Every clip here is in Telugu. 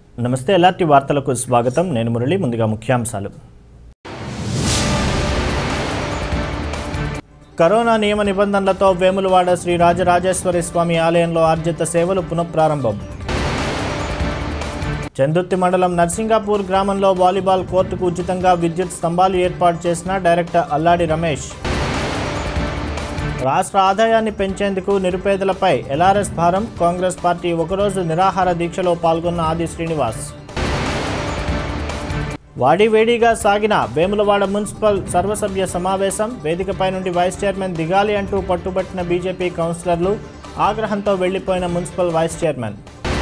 నమస్తే ఎల్ఆర్టీ వార్తలకు స్వాగతం నేను మురళి ముందుగా ముఖ్యాంశాలు కరోనా నియమ నిబంధనలతో వేములవాడ శ్రీ రాజరాజేశ్వరి స్వామి ఆలయంలో ఆర్జిత సేవలు పునఃప్రారంభం చందుర్తి మండలం నర్సింగాపూర్ గ్రామంలో వాలీబాల్ కోర్టుకు ఉచితంగా విద్యుత్ స్తంభాలు ఏర్పాటు చేసిన డైరెక్టర్ అల్లాడి రమేష్ రాష్ట్ర ఆదాయాన్ని పెంచేందుకు నిరుపేదలపై ఎల్ఆర్ఎస్ భారం కాంగ్రెస్ పార్టీ ఒకరోజు నిరాహార దీక్షలో పాల్గొన్న ఆది శ్రీనివాస్ వాడివేడిగా సాగిన వేములవాడ మున్సిపల్ సర్వసభ్య సమావేశం వేదికపై నుండి వైస్ చైర్మన్ దిగాలి అంటూ పట్టుబట్టిన బీజేపీ కౌన్సిలర్లు ఆగ్రహంతో వెళ్లిపోయిన మున్సిపల్ వైస్ చైర్మన్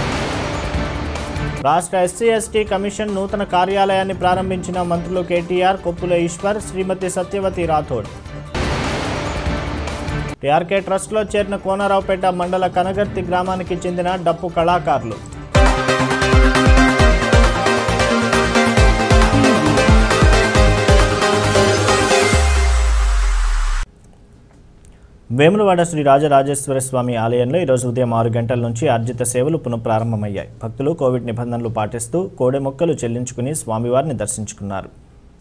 రాష్ట్ర ఎస్సీ ఎస్టీ కమిషన్ నూతన కార్యాలయాన్ని ప్రారంభించిన మంత్రులు కేటీఆర్ కొప్పుల ఈశ్వర్ శ్రీమతి సత్యవతి రాథోడ్ టీఆర్కే ట్రస్ట్లో చేరిన కోనరావుపేట మండల కనగర్తి గ్రామానికి చెందిన డప్పు కళాకారులు వేములవాడ శ్రీ రాజరాజేశ్వర స్వామి ఆలయంలో ఈరోజు ఉదయం ఆరు గంటల నుంచి ఆర్జిత సేవలు పునఃప్రారంభమయ్యాయి భక్తులు కోవిడ్ నిబంధనలు పాటిస్తూ కోడె మొక్కలు చెల్లించుకుని స్వామివారిని దర్శించుకున్నారు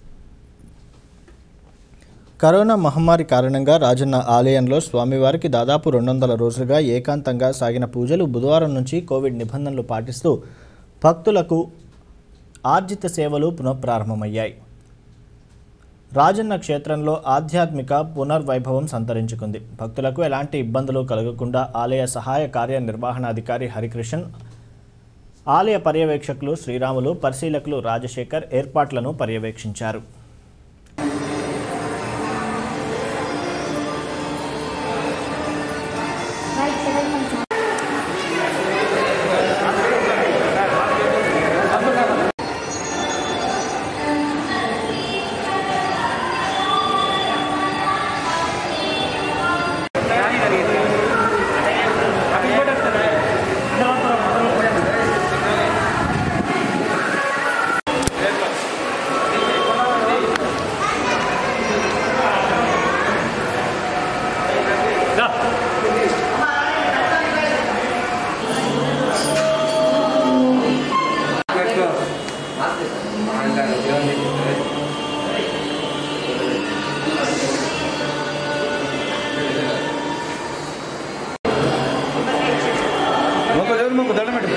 కరోనా మహమ్మారి కారణంగా రాజన్న ఆలయంలో స్వామివారికి దాదాపు రెండు వందల రోజులుగా ఏకాంతంగా సాగిన పూజలు బుధవారం నుంచి కోవిడ్ నిబంధనలు పాటిస్తూ భక్తులకు ఆర్జిత సేవలు పునఃప్రారంభమయ్యాయి రాజన్న క్షేత్రంలో ఆధ్యాత్మిక పునర్వైభవం సంతరించుకుంది భక్తులకు ఎలాంటి ఇబ్బందులు కలగకుండా ఆలయ సహాయ కార్యనిర్వహణాధికారి హరికృష్ణన్ ఆలయ పర్యవేక్షకులు శ్రీరాములు పరిశీలకులు రాజశేఖర్ ఏర్పాట్లను పర్యవేక్షించారు మొక్క దేవుడు మొక్క దండం పెట్టు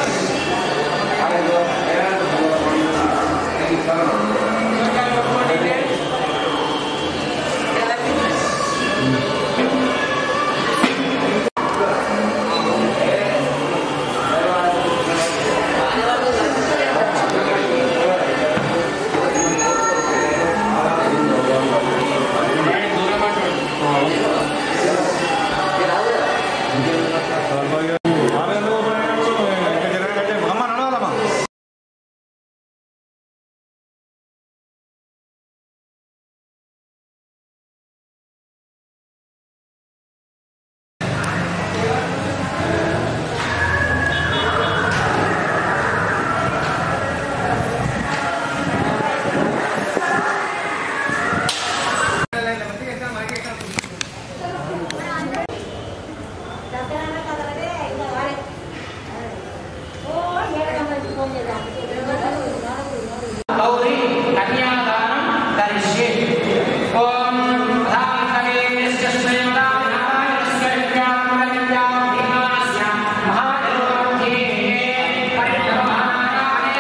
అమ్మ నడవాలమ్మా गौरी कन्यादानं करिष्ये ॐ रामकलेश्च स्वयंदानायस्य विद्यामय्यां भीमास्य महादेवमध्ये परिणमानाय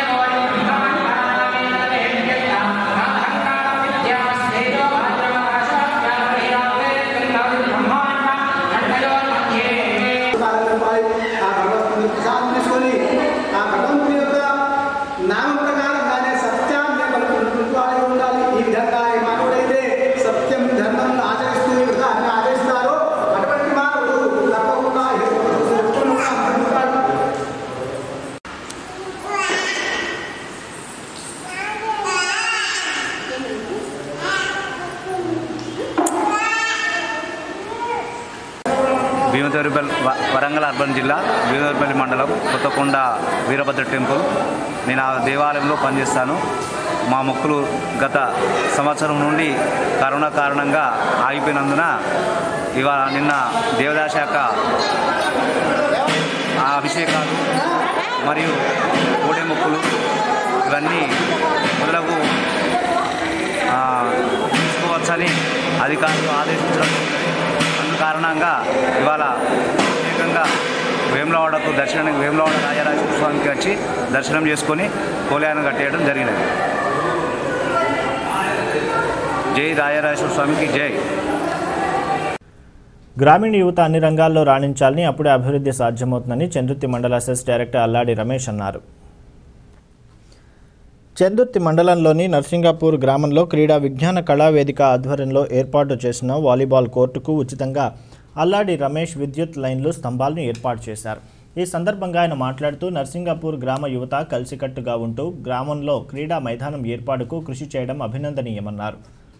ఆ భగవంతుని ప్రసాదం తీసుకొని ఆ భగవంతుని యొక్క నామ ప్రకారంగానే సత్యాన్ని పలుకుంటూ వాడే ఉండాలి ఈ విధంగా ఈ మానవుడైతే సత్యం ధర్మం ఆచరిస్తూ ఈ విధాన్ని ఆచరిస్తారో అటువంటి మానవుడు తప్పకుండా ఉంటాడు భీమదేవరిపల్లి వ- వరంగల్ అర్బన్ జిల్లా భీమదేవరిపల్లి మండలం కొత్తకొండ వీరభద్ర టెంపుల్ నేను ఆ దేవాలయంలో పనిచేస్తాను మా మొక్కులు గత సంవత్సరం నుండి కరోనా కారణంగా ఆగిపోయినందున ఇవాళ నిన్న దేవదా శాఖ ఆ అభిషేకాలు మరియు కోడె మొక్కులు ఇవన్నీ మొదలగు ఆ, తీసుకోవచ్చని అధికారులు ఆదేశించడం అందు కారణంగా ఇవాళ ప్రత్యేకంగా వేములవాడకు దర్శనానికి వేములవాడ రాజరాజేశ్వర స్వామికి వచ్చి దర్శనం చేసుకొని కోలాయన కట్టేయడం జరిగినది జై రాజరాజేశ్వర స్వామికి జై గ్రామీణ యువత అన్ని రంగాల్లో రాణించాలని అప్పుడే అభివృద్ధి సాధ్యమవుతుందని చంద్రుతి మండల సెస్ డైరెక్టర్ అల్లాడి రమేష్ అన్నారు చందుర్తి మండలంలోని నర్సింగాపూర్ గ్రామంలో క్రీడా విజ్ఞాన కళా వేదిక ఆధ్వర్యంలో ఏర్పాటు చేసిన వాలీబాల్ కోర్టుకు ఉచితంగా అల్లాడి రమేష్ విద్యుత్ లైన్లు స్తంభాలను ఏర్పాటు చేశారు ఈ సందర్భంగా ఆయన మాట్లాడుతూ నర్సింగాపూర్ గ్రామ యువత కలిసికట్టుగా ఉంటూ గ్రామంలో క్రీడా మైదానం ఏర్పాటుకు కృషి చేయడం అభినందనీయమన్నారు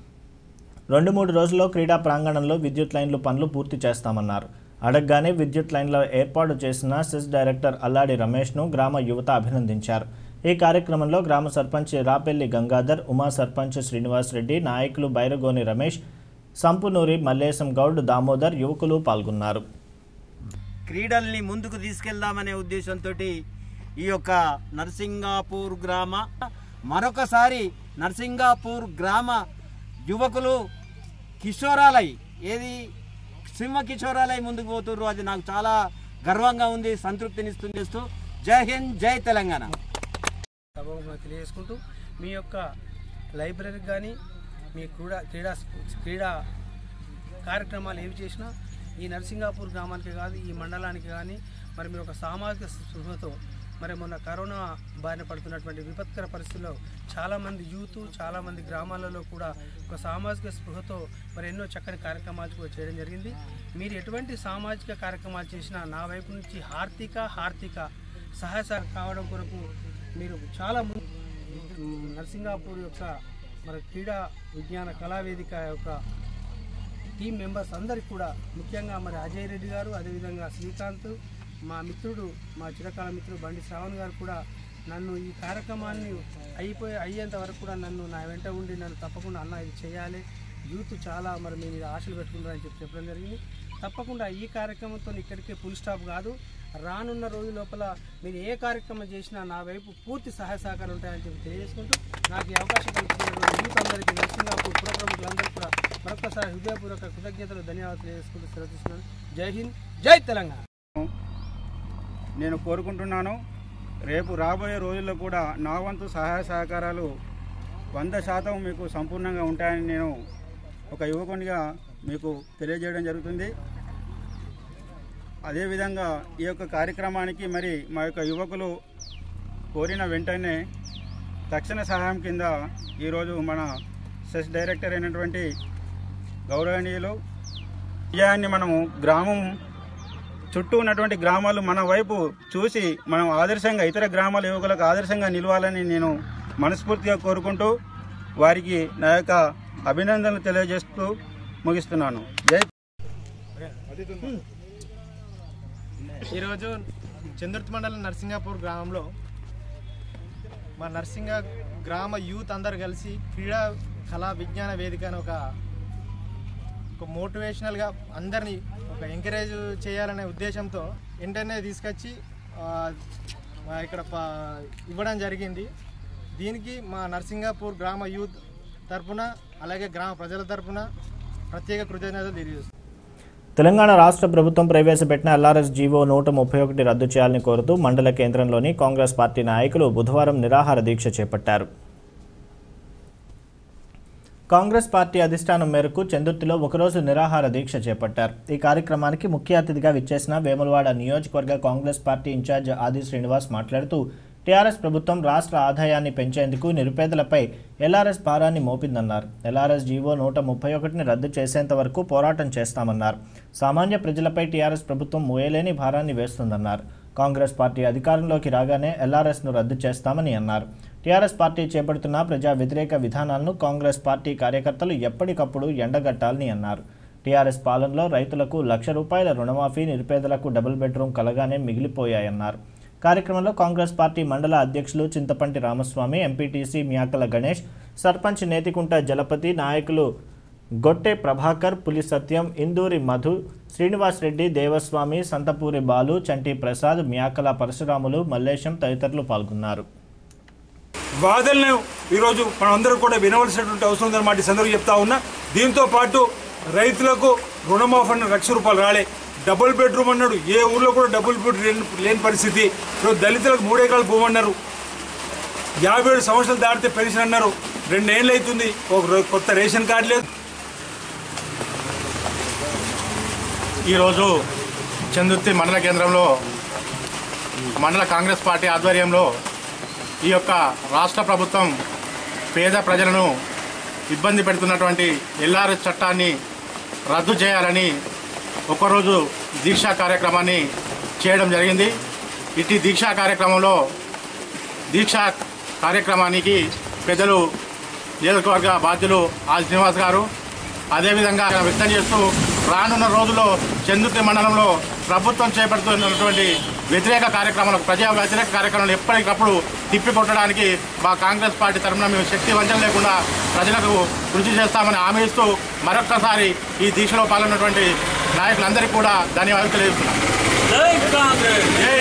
రెండు మూడు రోజుల్లో క్రీడా ప్రాంగణంలో విద్యుత్ లైన్లు పనులు పూర్తి చేస్తామన్నారు అడగగానే విద్యుత్ లైన్ల ఏర్పాటు చేసిన సెస్ డైరెక్టర్ అల్లాడి రమేష్ను గ్రామ యువత అభినందించారు ఈ కార్యక్రమంలో గ్రామ సర్పంచ్ రాపెల్లి గంగాధర్ ఉమా సర్పంచ్ శ్రీనివాస్ రెడ్డి నాయకులు బైరగోని రమేష్ సంపునూరి మల్లేశం గౌడ్ దామోదర్ యువకులు పాల్గొన్నారు క్రీడల్ని ముందుకు తీసుకెళ్దామనే ఉద్దేశంతో ఈ యొక్క నర్సింగాపూర్ గ్రామ మరొకసారి నర్సింగాపూర్ గ్రామ యువకులు కిషోరాలై ఏది సింహ కిషోరాలై ముందుకు పోతుర్రు అది నాకు చాలా గర్వంగా ఉంది సంతృప్తినిస్తుంది జై హింద్ జై తెలంగాణ సభముగా తెలియజేసుకుంటూ మీ యొక్క లైబ్రరీకి కానీ మీ క్రీడా క్రీడా క్రీడా కార్యక్రమాలు ఏవి చేసినా ఈ నర్సింగాపూర్ గ్రామానికి కాదు ఈ మండలానికి కానీ మరి మీరు ఒక సామాజిక స్పృహతో మరి మొన్న కరోనా బారిన పడుతున్నటువంటి విపత్కర పరిస్థితుల్లో చాలామంది యూత్ చాలామంది గ్రామాలలో కూడా ఒక సామాజిక స్పృహతో మరి ఎన్నో చక్కని కార్యక్రమాలు కూడా చేయడం జరిగింది మీరు ఎటువంటి సామాజిక కార్యక్రమాలు చేసినా నా వైపు నుంచి హార్దిక హార్దిక సహాయ సహకారం కావడం కొరకు మీరు చాలా ముందు నర్సింగాపూర్ యొక్క మన క్రీడా విజ్ఞాన కళావేదిక యొక్క టీం మెంబర్స్ అందరికి కూడా ముఖ్యంగా మరి అజయ్ రెడ్డి గారు అదేవిధంగా శ్రీకాంత్ మా మిత్రుడు మా చిరకాల మిత్రుడు బండి శ్రావణ్ గారు కూడా నన్ను ఈ కార్యక్రమాన్ని అయిపోయి అయ్యేంత వరకు కూడా నన్ను నా వెంట ఉండి నన్ను తప్పకుండా అన్న ఇది చేయాలి యూత్ చాలా మరి మీ మీద ఆశలు పెట్టుకుంటారని చెప్పి చెప్పడం జరిగింది తప్పకుండా ఈ కార్యక్రమంతో ఇక్కడికే ఫుల్ స్టాప్ కాదు రానున్న రోజు లోపల మీరు ఏ కార్యక్రమం చేసినా నా వైపు పూర్తి సహాయ సహకారం ఉంటాయని చెప్పి తెలియజేసుకుంటూ నాకు ఈ అవకాశం కల్పించినటువంటి యూత్ అందరికీ నరసింగాపూర్ పుర ప్రముఖులందరికీ కూడా మరొకసారి హృదయపూర్వక కృతజ్ఞతలు ధన్యవాదాలు తెలియజేసుకుంటూ సెలవు తీసుకున్నాను జై హింద్ జై తెలంగాణ నేను కోరుకుంటున్నాను రేపు రాబోయే రోజుల్లో కూడా నా వంతు సహాయ సహకారాలు వంద శాతం మీకు సంపూర్ణంగా ఉంటాయని నేను ఒక యువకునిగా మీకు తెలియజేయడం జరుగుతుంది అదేవిధంగా ఈ యొక్క కార్యక్రమానికి మరి మా యొక్క యువకులు కోరిన వెంటనే తక్షణ సహాయం కింద ఈరోజు మన సెస్ డైరెక్టర్ అయినటువంటి గౌరవనీయులు విజయాన్ని మనము గ్రామం చుట్టూ ఉన్నటువంటి గ్రామాలు మన వైపు చూసి మనం ఆదర్శంగా ఇతర గ్రామాల యువకులకు ఆదర్శంగా నిలవాలని నేను మనస్ఫూర్తిగా కోరుకుంటూ వారికి నా యొక్క అభినందనలు తెలియజేస్తూ ముగిస్తున్నాను జై ఈరోజు చంద్రుతి మండలం నర్సింగాపూర్ గ్రామంలో మా నర్సింగ గ్రామ యూత్ అందరు కలిసి క్రీడా కళా విజ్ఞాన వేదిక అని ఒక ఒక మోటివేషనల్గా అందరినీ ఒక ఎంకరేజ్ చేయాలనే ఉద్దేశంతో వెంటనే తీసుకొచ్చి ఆ, మా ఇక్కడ ప- ఇవ్వడం జరిగింది దీనికి మా నర్సింగాపూర్ గ్రామ యూత్ తరపున అలాగే గ్రామ ప్రజల తరపున ప్రత్యేక కృతజ్ఞతలు తెలియజేస్తున్నాను తెలంగాణ రాష్ట్ర ప్రభుత్వం ప్రవేశపెట్టిన ఎల్ఆర్ఎస్ జీవో నూట ముప్పై ఒకటి రద్దు చేయాలని కోరుతూ మండల కేంద్రంలోని కాంగ్రెస్ పార్టీ నాయకులు బుధవారం నిరాహార దీక్ష చేపట్టారు కాంగ్రెస్ పార్టీ అధిష్టానం మేరకు చందుర్తిలో ఒకరోజు నిరాహార దీక్ష చేపట్టారు ఈ కార్యక్రమానికి ముఖ్య అతిథిగా విచ్చేసిన వేములవాడ నియోజకవర్గ కాంగ్రెస్ పార్టీ ఇన్ఛార్జ్ ఆది శ్రీనివాస్ మాట్లాడుతూ టీఆర్ఎస్ ప్రభుత్వం రాష్ట్ర ఆదాయాన్ని పెంచేందుకు నిరుపేదలపై ఎల్ఆర్ఎస్ భారాన్ని మోపిందన్నారు ఎల్ఆర్ఎస్ జీవో నూట ముప్పై ఒకటిని రద్దు చేసేంత వరకు పోరాటం చేస్తామన్నారు సామాన్య ప్రజలపై టీఆర్ఎస్ ప్రభుత్వం మోయలేని భారాన్ని వేస్తుందన్నారు కాంగ్రెస్ పార్టీ అధికారంలోకి రాగానే ఎల్ఆర్ఎస్ను రద్దు చేస్తామని అన్నారు టీఆర్ఎస్ పార్టీ చేపడుతున్న ప్రజా వ్యతిరేక విధానాలను కాంగ్రెస్ పార్టీ కార్యకర్తలు ఎప్పటికప్పుడు ఎండగట్టాలని అన్నారు టీఆర్ఎస్ పాలనలో రైతులకు లక్ష రూపాయల రుణమాఫీ నిరుపేదలకు డబుల్ బెడ్రూమ్ కలగానే మిగిలిపోయాయన్నారు కార్యక్రమంలో కాంగ్రెస్ పార్టీ మండల అధ్యక్షులు చింతపంటి రామస్వామి ఎంపీటీసీ మ్యాకల గణేష్ సర్పంచ్ నేతికుంట జలపతి నాయకులు గొట్టె ప్రభాకర్ పులి సత్యం ఇందూరి మధు శ్రీనివాస్ రెడ్డి దేవస్వామి సంతపూరి బాలు చంటి ప్రసాద్ మ్యాకల పరశురాములు మల్లేశం తదితరులు పాల్గొన్నారు వాదనలను ఈరోజు మనం అందరం కూడా వినవలసినటువంటి అవసరం ఉందన్నమాట ఈ సందర్భంగా చెప్తా ఉన్నా దీంతో పాటు రైతులకు రుణమాఫీ అన్న లక్ష రూపాయలు రాలే డబుల్ బెడ్రూమ్ అన్నాడు ఏ ఊర్లో కూడా డబుల్ బెడ్రూమ్ లేని లేని పరిస్థితి ఇప్పుడు దళితులకు మూడేకాలు భూమి అన్నారు యాభై ఏడు సంవత్సరాలు దాటితే పెన్షన్ అన్నారు రెండేళ్ళు అవుతుంది ఒక రో- కొత్త రేషన్ కార్డు లేదు ఈరోజు చందుర్తి మండల కేంద్రంలో మండల కాంగ్రెస్ పార్టీ ఆధ్వర్యంలో ఈ యొక్క రాష్ట్ర ప్రభుత్వం పేద ప్రజలను ఇబ్బంది పెడుతున్నటువంటి ఎల్ఆర్ఎస్ చట్టాన్ని రద్దు చేయాలని ఒకరోజు దీక్షా కార్యక్రమాన్ని చేయడం జరిగింది ఇటు దీక్షా కార్యక్రమంలో దీక్షా కార్యక్రమానికి పెద్దలు నియోజకవర్గ బాధ్యులు ఆర్ శ్రీనివాస్ గారు అదేవిధంగా వ్యక్తం చేస్తూ రానున్న రోజుల్లో చందుర్తి మండలంలో ప్రభుత్వం చేపడుతున్నటువంటి వ్యతిరేక కార్యక్రమాలకు ప్రజా వ్యతిరేక కార్యక్రమాలు ఎప్పటికప్పుడు తిప్పికొట్టడానికి మా కాంగ్రెస్ పార్టీ తరఫున మేము శక్తి వంచన లేకుండా ప్రజలకు కృషి చేస్తామని హామీ ఇస్తూ మరొక్కసారి ఈ దీక్షలో పాల్గొన్నటువంటి నాయకులందరికీ కూడా ధన్యవాదాలు తెలియజేస్తున్నాం జై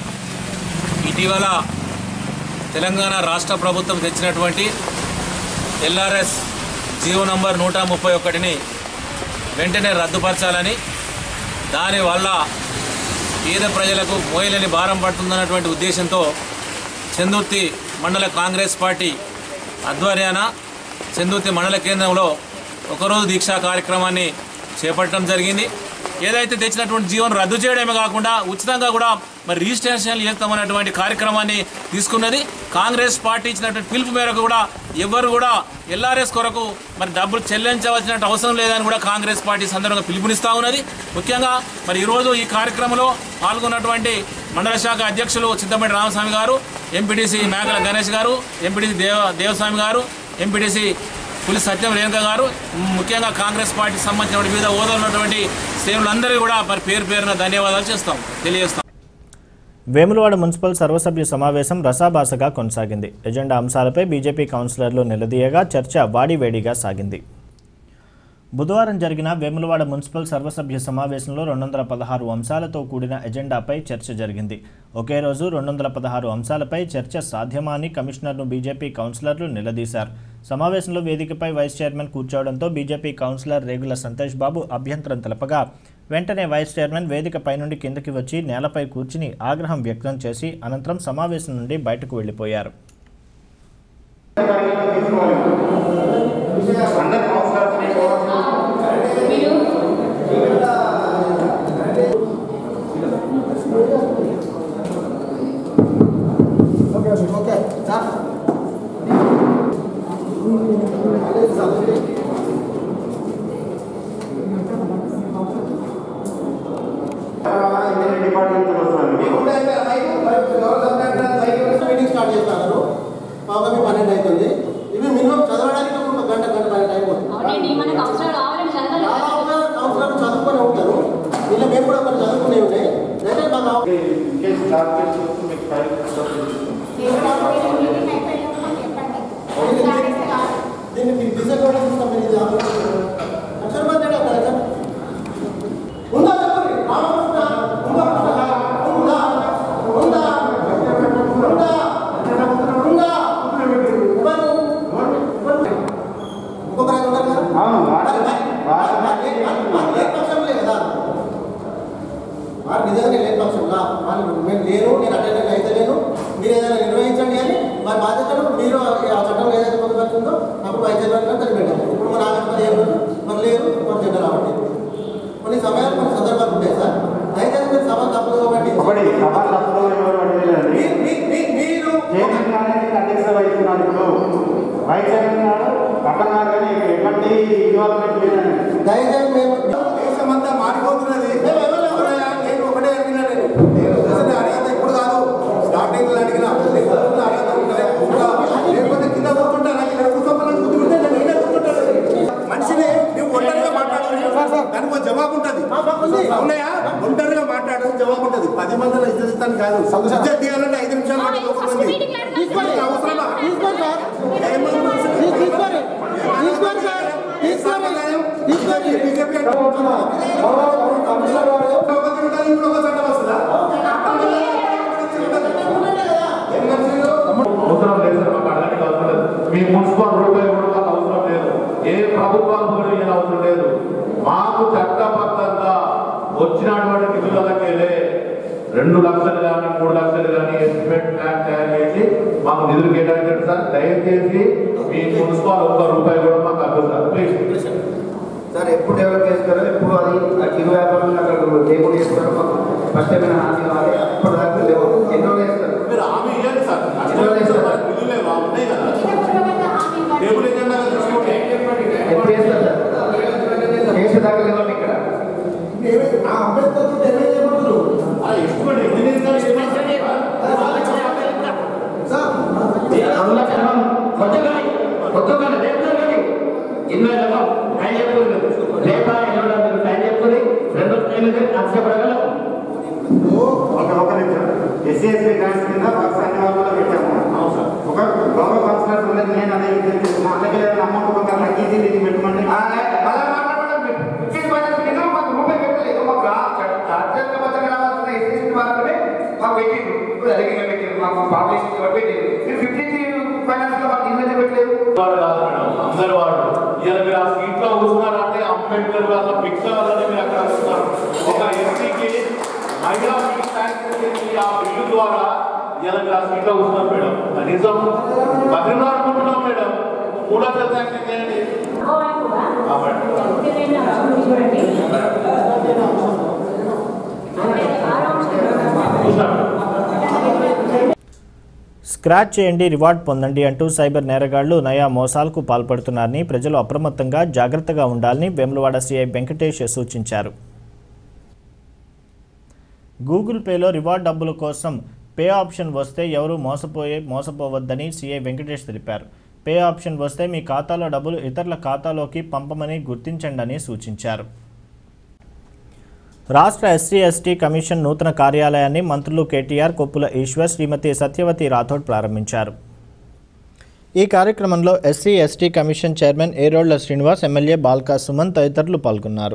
ఇటీవల తెలంగాణ రాష్ట్ర ప్రభుత్వం తెచ్చినటువంటి ఎల్ఆర్ఎస్ జీవో నంబర్ నూట ముప్పై ఒకటిని వెంటనే రద్దుపరచాలని దానివల్ల పేద ప్రజలకు మోయలేని భారం పడుతుందన్నటువంటి ఉద్దేశంతో చందుర్తి మండల కాంగ్రెస్ పార్టీ ఆధ్వర్యాన చందుర్తి మండల కేంద్రంలో ఒకరోజు దీక్షా కార్యక్రమాన్ని చేపట్టడం జరిగింది ఏదైతే తెచ్చినటువంటి జీవనం రద్దు చేయడమే కాకుండా ఉచితంగా కూడా మరి రిజిస్ట్రేషన్ చేస్తామన్నటువంటి కార్యక్రమాన్ని తీసుకున్నది కాంగ్రెస్ పార్టీ ఇచ్చినటువంటి పిలుపు మేరకు కూడా ఎవరు కూడా ఎల్ఆర్ఎస్ కొరకు మరి డబ్బులు చెల్లించవలసిన అవసరం లేదని కూడా కాంగ్రెస్ పార్టీ సందర్భంగా పిలుపునిస్తూ ఉన్నది ముఖ్యంగా మరి ఈరోజు ఈ కార్యక్రమంలో పాల్గొన్నటువంటి మండల శాఖ అధ్యక్షులు చిత్తమటి రామస్వామి గారు ఎంపీటీసీ మేకల గణేష్ గారు ఎంపీటీసీ దేవ దేవస్వామి గారు ఎంపీటీసీ పులి సత్యం రేణుక గారు ముఖ్యంగా కాంగ్రెస్ పార్టీకి సంబంధించిన వివిధ హోదాలో ఉన్నటువంటి శ్రేణులందరికీ కూడా మరి పేరు పేరున ధన్యవాదాలు చేస్తాం తెలియజేస్తాం వేములవాడ మున్సిపల్ సర్వసభ్య సమావేశం రసాభాసగా కొనసాగింది ఎజెండా అంశాలపై బీజేపీ కౌన్సిలర్లు నిలదీయగా చర్చ వాడివేడిగా సాగింది బుధవారం జరిగిన వేములవాడ మున్సిపల్ సర్వసభ్య సమావేశంలో రెండు వందల పదహారు అంశాలతో కూడిన ఎజెండాపై చర్చ జరిగింది ఒకే రోజు రెండు వందల పదహారు అంశాలపై చర్చ సాధ్యమా అని కమిషనర్ను బీజేపీ కౌన్సిలర్లు నిలదీశారు సమావేశంలో వేదికపై వైస్ చైర్మన్ కూర్చోవడంతో బీజేపీ కౌన్సిలర్ రేగుల సంతోష్ బాబు అభ్యంతరం తెలపగా వెంటనే వైస్ చైర్మన్ వేదికపై నుండి కిందకి వచ్చి నేలపై కూర్చుని ఆగ్రహం వ్యక్తం చేసి అనంతరం సమావేశం నుండి బయటకు వెళ్లిపోయారు మీటింగ్ స్టార్ట్ చేస్తున్నారు పాపకి పన్నెండు అవుతుంది ఇవి మినిమం చదవడానికి ఒక గంట గంట పన్నెండు టైం అవుతుంది దాదాపుగా కౌన్సిలర్ చదువుకొని ఉంటారు ఇలా మేము కూడా కొన్ని చదువుకునే ఉన్నాయి అయితే మాకు దీన్ని మీకు డిసడ్వాంటేజ్ ఇస్తాం మీరు ఇది అక్షర మాట్లాడే కదా ఉందా చెప్పండి రామకృష్ణ ఉందా ఉందా ఉందా ఉందా ఉందా ఇవ్వను ఇంకొక ఆయన ఉన్నారు కదా మరి- మరి- మరి- మరి- మరి లేని పక్షంలే కదా వారు నిజంగా లేని పక్షంలా వాళ్ళు మేము లేను నేను అటెండ్ అయితే లేను మీరు ఏదైనా నిర్వహించండి అని వారి బాధ్యతలు మీరు ఆ చట్టంలో ఏదైతే పొందుపడుతుందో అప్పుడు వైద్య దాన్ని పెట్టాలి ఇప్పుడు మన ఆగస్టు ఏం రోజు మరి లేరు మరి జెండా రావట్లేదు కొన్ని సమయాలు కొన్ని సందర్భాలు ఉంటాయి సార్ దయచేసి మీరు సభ తప్పదు కాబట్టి మీ- మీ- మీ- మీరు అధ్యక్ష వహిస్తున్నారు ఇప్పుడు వైస్ చైర్మన్ గారు పక్కన గారు కానీ ఎటువంటి ఇన్వాల్వ్మెంట్ లేదండి దయచేసి మేము దేశమంతా మారిపోతున్నది మేము ఎవరు ఎవరయ్యా? నేను ఒకటే అడిగినా నేను నేను అసలు అడిగితే ఇప్పుడు కాదు స్టార్టింగ్ లో అడిగిన అడిగితే ఉంటలే. ఇంకా లేకపోతే కింద కూర్చుంటారా ఇక్కడ కూర్చోమని కూర్చుంటే నేను ఈయన కూర్చుంటాను మనిషిని నువ్వు ఒంటరిగా మాట్లాడు దానికి ఒక జవాబు ఉంటుంది అవునయా ఒంటరిగా మాట్లాడు జవాబు ఉంటుంది పది మందిలో ఇద్దరు ఇస్తాను కాదు ఇద్దరు తీయాలంటే ఐదు నిమిషాలు మాట్లాడు ఒక మంది తీసుకోండి అవసరమా తీసుకోండి సార్ తీసుకోండి తీసుకోండి సార్ తీసుకోండి తీసుకోండి బీజేపీ అంటే ఇప్పుడు ఒక చట్టం వస్తుందా అవసరం లేదు సార్ మాకు అర్థం వచ్చినటువంటి నిధులకెళ్ళే రెండు లక్షలు కానీ మూడు లక్షలు కానీ ఎస్టిమేట్ ప్లాన్ తయారు చేసి మాకు నిధులు కేటాయించండి సార్ దయచేసి మీ మున్సిపల్ ఒక్క రూపాయి కూడా మాకు అర్థం సార్ ప్లీజ్ సార్ ఎప్పుడు డెవలప్ చేస్తారో ఎప్పుడు అది ఆ చిరు వ్యాపారం అక్కడ టేబుల్ చేస్తారో మాకు స్పష్టమైన హామీ కావాలి అప్పటి దాకా లేవు ఎన్నో చేస్తారు మీరు హామీ ఇవ్వండి సార్ ఎన్నో చేస్తారు సార్ నిధులు లేవా ఉన్నాయి కదా టేబుల్ ఎజెండా తీసుకుంటే ఎంత చేస్తారు సార్ చేసేదాకా లేవాలి ఇక్కడ ఒక ఒక నిమిషం ఎస్సీఎస్సీ గ్రాంట్స్ కింద పక్షాన్ని వాళ్ళు పెట్టాము ఒక గౌరవ కౌన్సిలర్స్ ఉన్నది నేను అదే విధంగా చేస్తున్నా అలాగే ఏదైనా అమౌంట్ కొంత తగ్గించి దీనికి పెట్టమంటే వాడు కాదు మేడం అందరు వాడు ఇలా మీరు ఆ సీట్లో కూర్చున్నారంటే అంబేద్కర్ వాళ్ళ పిక్చర్ వల్లనే మీరు అక్కడ కూర్చున్నారు ఒక ఎస్సీకి మహిళా బిల్ శాంక్షన్ చేసి ఆ బిల్లు ద్వారా ఇలా మీరు ఆ సీట్లో కూర్చున్నారు మేడం కనీసం బదిలీలో అనుకుంటున్నాం మేడం మూడు లక్షలు శాంక్షన్ చేయండి ఆ మేడం. స్క్రాచ్ చేయండి రివార్డ్ పొందండి అంటూ సైబర్ నేరగాళ్లు నయా మోసాలకు పాల్పడుతున్నారని ప్రజలు అప్రమత్తంగా జాగ్రత్తగా ఉండాలని వేములవాడ సిఐ వెంకటేష్ సూచించారు గూగుల్ పేలో రివార్డ్ డబ్బుల కోసం పే ఆప్షన్ వస్తే ఎవరు మోసపోయే మోసపోవద్దని సీఐ వెంకటేష్ తెలిపారు పే ఆప్షన్ వస్తే మీ ఖాతాలో డబ్బులు ఇతరుల ఖాతాలోకి పంపమని గుర్తించండి అని సూచించారు రాష్ట్ర ఎస్సీ ఎస్టీ కమిషన్ నూతన కార్యాలయాన్ని మంత్రులు కేటీఆర్ కొప్పుల ఈశ్వర్ శ్రీమతి సత్యవతి రాథోడ్ ప్రారంభించారు ఈ కార్యక్రమంలో SC ST commission chairman Erolla Srinivas MLA Balka Suman తదితరులు పాల్గొన్నారు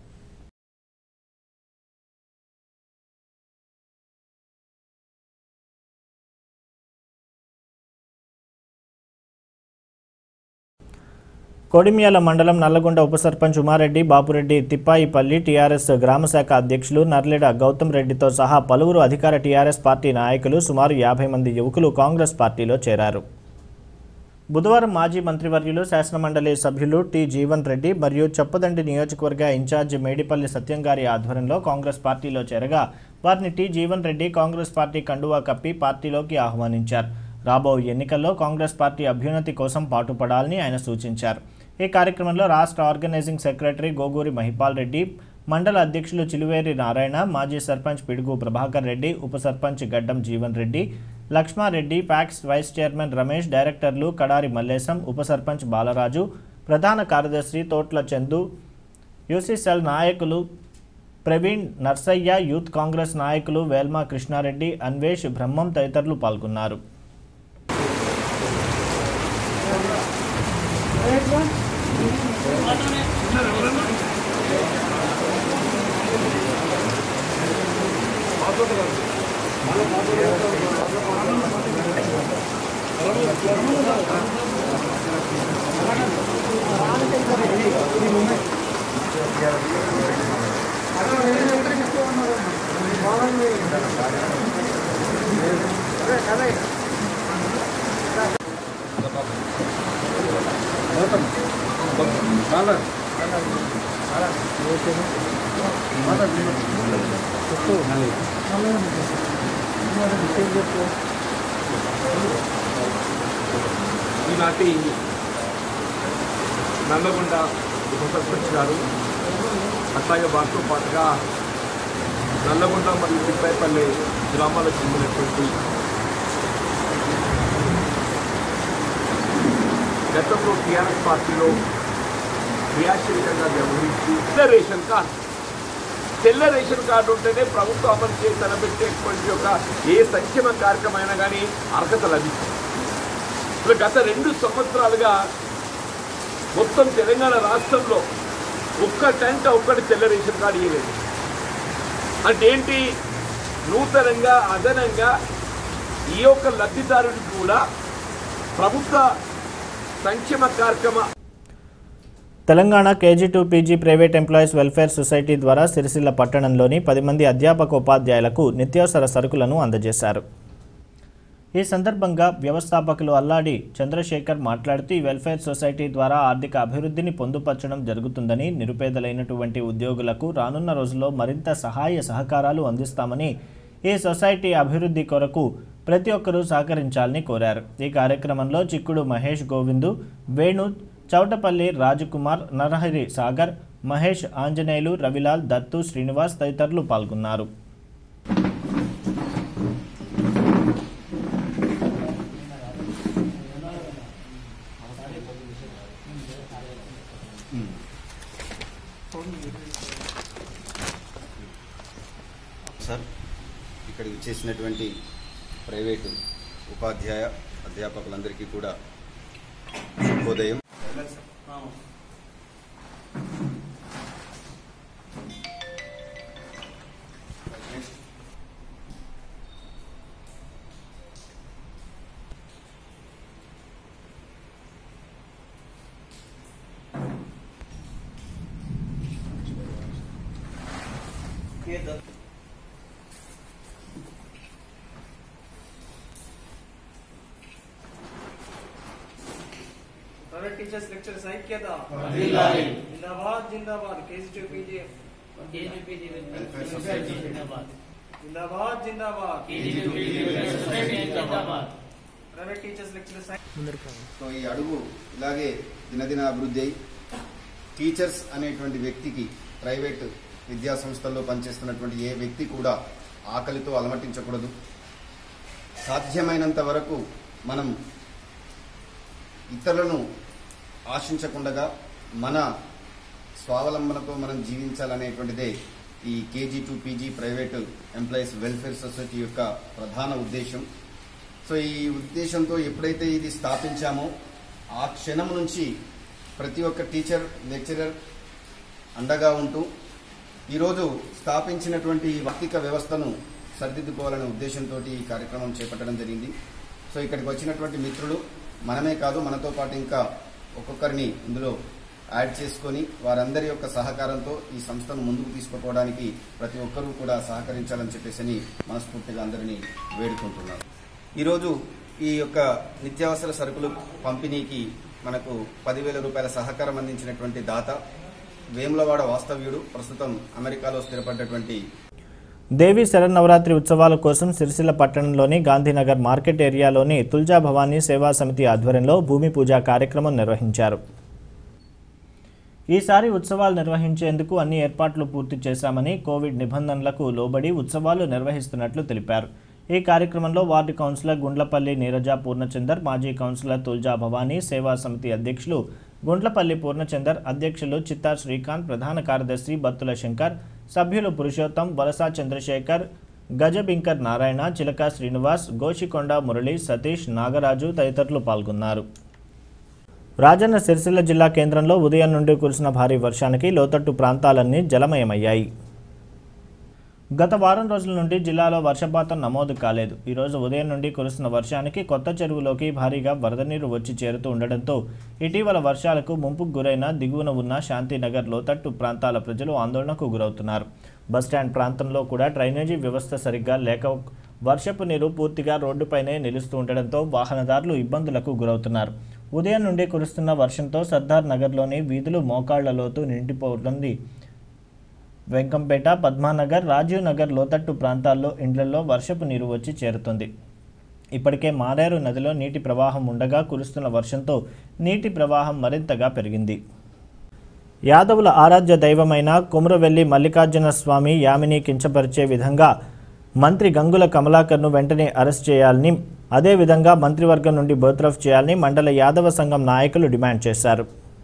కొడిమ్యాల మండలం నల్లగొండ ఉప సర్పంచ్ ఉమారెడ్డి బాపురెడ్డి తిప్పాయిపల్లి టీఆర్ఎస్ గ్రామశాఖ అధ్యక్షులు నర్లెడ గౌతమ్ రెడ్డితో సహా పలువురు అధికార టీఆర్ఎస్ పార్టీ నాయకులు సుమారు యాభై మంది యువకులు కాంగ్రెస్ పార్టీలో చేరారు బుధవారం మాజీ మంత్రివర్యులు శాసనమండలి సభ్యులు టి జీవన్ రెడ్డి మరియు చప్పదండి నియోజకవర్గ ఇన్ఛార్జి మేడిపల్లి సత్యం గారి ఆధ్వర్యంలో కాంగ్రెస్ పార్టీలో చేరగా వారిని టి జీవన్ రెడ్డి కాంగ్రెస్ పార్టీ కండువా కప్పి పార్టీలోకి ఆహ్వానించారు రాబో ఎన్నికల్లో కాంగ్రెస్ పార్టీ అభ్యున్నతి కోసం పాటుపడాలని ఆయన సూచించారు ఈ కార్యక్రమంలో రాష్ట్ర ఆర్గనైజింగ్ సెక్రటరీ గోగూరి మహిపాల్ రెడ్డి మండల అధ్యక్షులు చిలువేరి నారాయణ మాజీ సర్పంచ్ పిడుగు ప్రభాకర్ రెడ్డి ఉప sarpanch Gaddam Jeevan Reddy Lakshmareddy PACS vice chairman Ramesh డైరెక్టర్లు కడారి మల్లేశం ఉప సర్పంచ్ బాలరాజు ప్రధాన కార్యదర్శి తోట్ల చందు యూసీసెల్ నాయకులు ప్రవీణ్ నర్సయ్య యూత్ కాంగ్రెస్ నాయకులు వేల్మా కృష్ణారెడ్డి అన్వేష్ బ్రహ్మం తదితరులు పాల్గొన్నారు ఈనాటి నల్లగొండ ఉప సర్పంచ్ గారు అట్లాగే వారితో పాటుగా నల్లగొండ మరియు తిప్పాయిపల్లి గ్రామాలకు చెందినటువంటి గతంలో టీఆర్ఎస్ పార్టీలో క్రియాశీలకంగా వ్యవహరించి తెల్ల రేషన్ కార్డు తెల్ల రేషన్ కార్డు ఉంటేనే ప్రభుత్వం అమలు చేసి తలపెట్టేటువంటి యొక్క ఏ సంక్షేమ కార్యక్రమం అయినా కానీ అర్హత లభిస్తుంది ఇప్పుడు గత రెండు సంవత్సరాలుగా మొత్తం తెలంగాణ రాష్ట్రంలో ఒక్క టెంట ఒక్కటి తెల్ల రేషన్ కార్డు ఇవ్వలేదు అంటే ఏంటి నూతనంగా అదనంగా ఈ యొక్క లబ్ధిదారుడికి కూడా ప్రభుత్వ సంక్షేమ కార్యక్రమ Telangana KG to PG private employees welfare society ద్వారా సిరిసిల్ల పట్టణంలోని పది మంది అధ్యాపక ఉపాధ్యాయులకు నిత్యావసర సరుకులను అందజేశారు ఈ సందర్భంగా వ్యవస్థాపకులు అల్లాడి చంద్రశేఖర్ మాట్లాడుతూ ఈ వెల్ఫేర్ సొసైటీ ద్వారా ఆర్థిక అభివృద్ధిని పొందుపరచడం జరుగుతుందని నిరుపేదలైనటువంటి ఉద్యోగులకు రానున్న రోజుల్లో మరింత సహాయ సహకారాలు అందిస్తామని ఈ సొసైటీ అభివృద్ధి కొరకు ప్రతి ఒక్కరూ సహకరించాలని కోరారు ఈ కార్యక్రమంలో చిక్కుడు మహేష్ గోవిందు వేణు చౌటపల్లి రాజకుమార్ నరహరి సాగర్ మహేష్ ఆంజనేయులు రవిలాల్ దత్తు శ్రీనివాస్ తదితరులు పాల్గొన్నారు సార్ ఇక్కడికి చేసినటువంటి ప్రైవేటు ఉపాధ్యాయ అధ్యాపకులందరికీ కూడా శుభోదయం ప్రైవేట్ టీచర్స్ లెక్చరర్స్ ఐక్యత వర్ధిల్లాలి. జిందాబాద్ జిందాబాద్ కేసీ పీజీఎఫ్ వెల్ఫేర్ సొసైటీ. జిందాబాద్ జిందాబాద్ జిందాబాద్. ప్రైవేట్ టీచర్స్ లెక్చరర్స్ సో ఈ అడుగు ఇలాగే దినదిన అభివృద్ధి అయి టీచర్స్ అనేటువంటి వ్యక్తికి ప్రైవేట్ విద్యా సంస్థల్లో పనిచేస్తున్నటువంటి ఏ వ్యక్తి కూడా ఆకలితో అలమటించకూడదు సాధ్యమైనంత వరకు మనం ఇతరులను ఆశించకుండా మన స్వావలంబనతో మనం జీవించాలనేటువంటిదే ఈ KG to PG private employees welfare society యొక్క ప్రధాన ఉద్దేశం సో ఈ ఉద్దేశంతో ఎప్పుడైతే ఇది స్థాపించామో ఆ క్షణం నుంచి ప్రతి ఒక్క టీచర్ లెక్చరర్ అండగా ఉంటూ ఈరోజు స్థాపించినటువంటి ఈ ఆర్థిక వ్యవస్థను సరిదిద్దుకోవాలనే ఉద్దేశంతో ఈ కార్యక్రమం చేపట్టడం జరిగింది సో ఇక్కడికి వచ్చినటువంటి మిత్రులు మనమే కాదు మనతో పాటు ఇంకా ఒక్కొక్కరిని ఇందులో యాడ్ చేసుకొని వారందరి యొక్క సహకారంతో ఈ సంస్థను ముందుకు తీసుకుపోవడానికి ప్రతి ఒక్కరూ కూడా సహకరించాలని చెప్పేసి మనస్ఫూర్తిగా అందరినీ వేడుకుంటున్నాను ఈరోజు ఈ యొక్క నిత్యావసర సరుకులు పంపిణీకి మనకు పదివేల రూపాయల సహకారం అందించినటువంటి దాత వేములవాడ వాస్తవ్యుడు ప్రస్తుతం అమెరికాలో స్థిరపడ్డటువంటి దేవి శరన్నవరాత్రి ఉత్సవాల కోసం సిరిసిల్ల పట్టణంలోని గాంధీనగర్ మార్కెట్ ఏరియాలోని తుల్జా భవానీ సేవా సమితి ఆధ్వర్యంలో భూమి పూజ కార్యక్రమం నిర్వహించారు ఈసారి ఉత్సవాలు నిర్వహించేందుకు అన్ని ఏర్పాట్లు పూర్తి చేశామని కోవిడ్ నిబంధనలకు లోబడి ఉత్సవాలు నిర్వహిస్తున్నట్లు తెలిపారు ఈ కార్యక్రమంలో వార్డు కౌన్సిలర్ గుండ్లపల్లి నీరజ పూర్ణచందర్ మాజీ కౌన్సిలర్ తుల్జా భవానీ సేవా సమితి అధ్యక్షులు గుండ్లపల్లి పూర్ణచందర్ అధ్యక్షులు చిత్తా శ్రీకాంత్ ప్రధాన కార్యదర్శి బత్తుల శంకర్ సభ్యులు పురుషోత్తం వలస చంద్రశేఖర్ గజబింకర్ నారాయణ చిలక శ్రీనివాస్ గోషికొండ మురళి సతీష్ నాగరాజు తదితరులు పాల్గొన్నారు రాజన్న సిరిసిల్ల జిల్లా కేంద్రంలో ఉదయం నుండి కురిసిన భారీ వర్షానికి లోతట్టు ప్రాంతాలన్నీ జలమయమయ్యాయి గత వారం రోజుల నుండి జిల్లాలో వర్షపాతం నమోదు కాలేదు ఈరోజు ఉదయం నుండి కురుస్తున్న వర్షానికి కొత్త చెరువులోకి భారీగా వరద నీరు వచ్చి చేరుతూ ఉండడంతో ఇటీవల వర్షాలకు ముంపుకు గురైన దిగువన ఉన్న శాంతినగర్ లోతట్టు ప్రాంతాల ప్రజలు ఆందోళనకు గురవుతున్నారు బస్టాండ్ ప్రాంతంలో కూడా డ్రైనేజీ వ్యవస్థ సరిగ్గా లేక వర్షపు నీరు పూర్తిగా రోడ్డుపైనే నిలుస్తూ ఉండడంతో వాహనదారులు ఇబ్బందులకు గురవుతున్నారు ఉదయం నుండి కురుస్తున్న వర్షంతో సర్దార్ నగర్లోని వీధులు మోకాళ్ల లోతు నిండిపోతుంది వెంకంపేట పద్మానగర్ రాజీవ్ నగర్ లోతట్టు ప్రాంతాల్లో ఇండ్లలో వర్షపు నీరు వచ్చి చేరుతుంది ఇప్పటికే మారేరు నదిలో నీటి ప్రవాహం ఉండగా కురుస్తున్న వర్షంతో నీటి ప్రవాహం మరింతగా పెరిగింది యాదవుల ఆరాధ్య దైవమైన కుమరవెల్లి మల్లికార్జున స్వామి యామిని కించపరిచే విధంగా మంత్రి గంగుల కమలాకర్ను వెంటనే అరెస్ట్ చేయాలని అదేవిధంగా మంత్రివర్గం నుండి బర్త్రఫ్ చేయాలని మండల యాదవ సంఘం నాయకులు డిమాండ్ చేశారు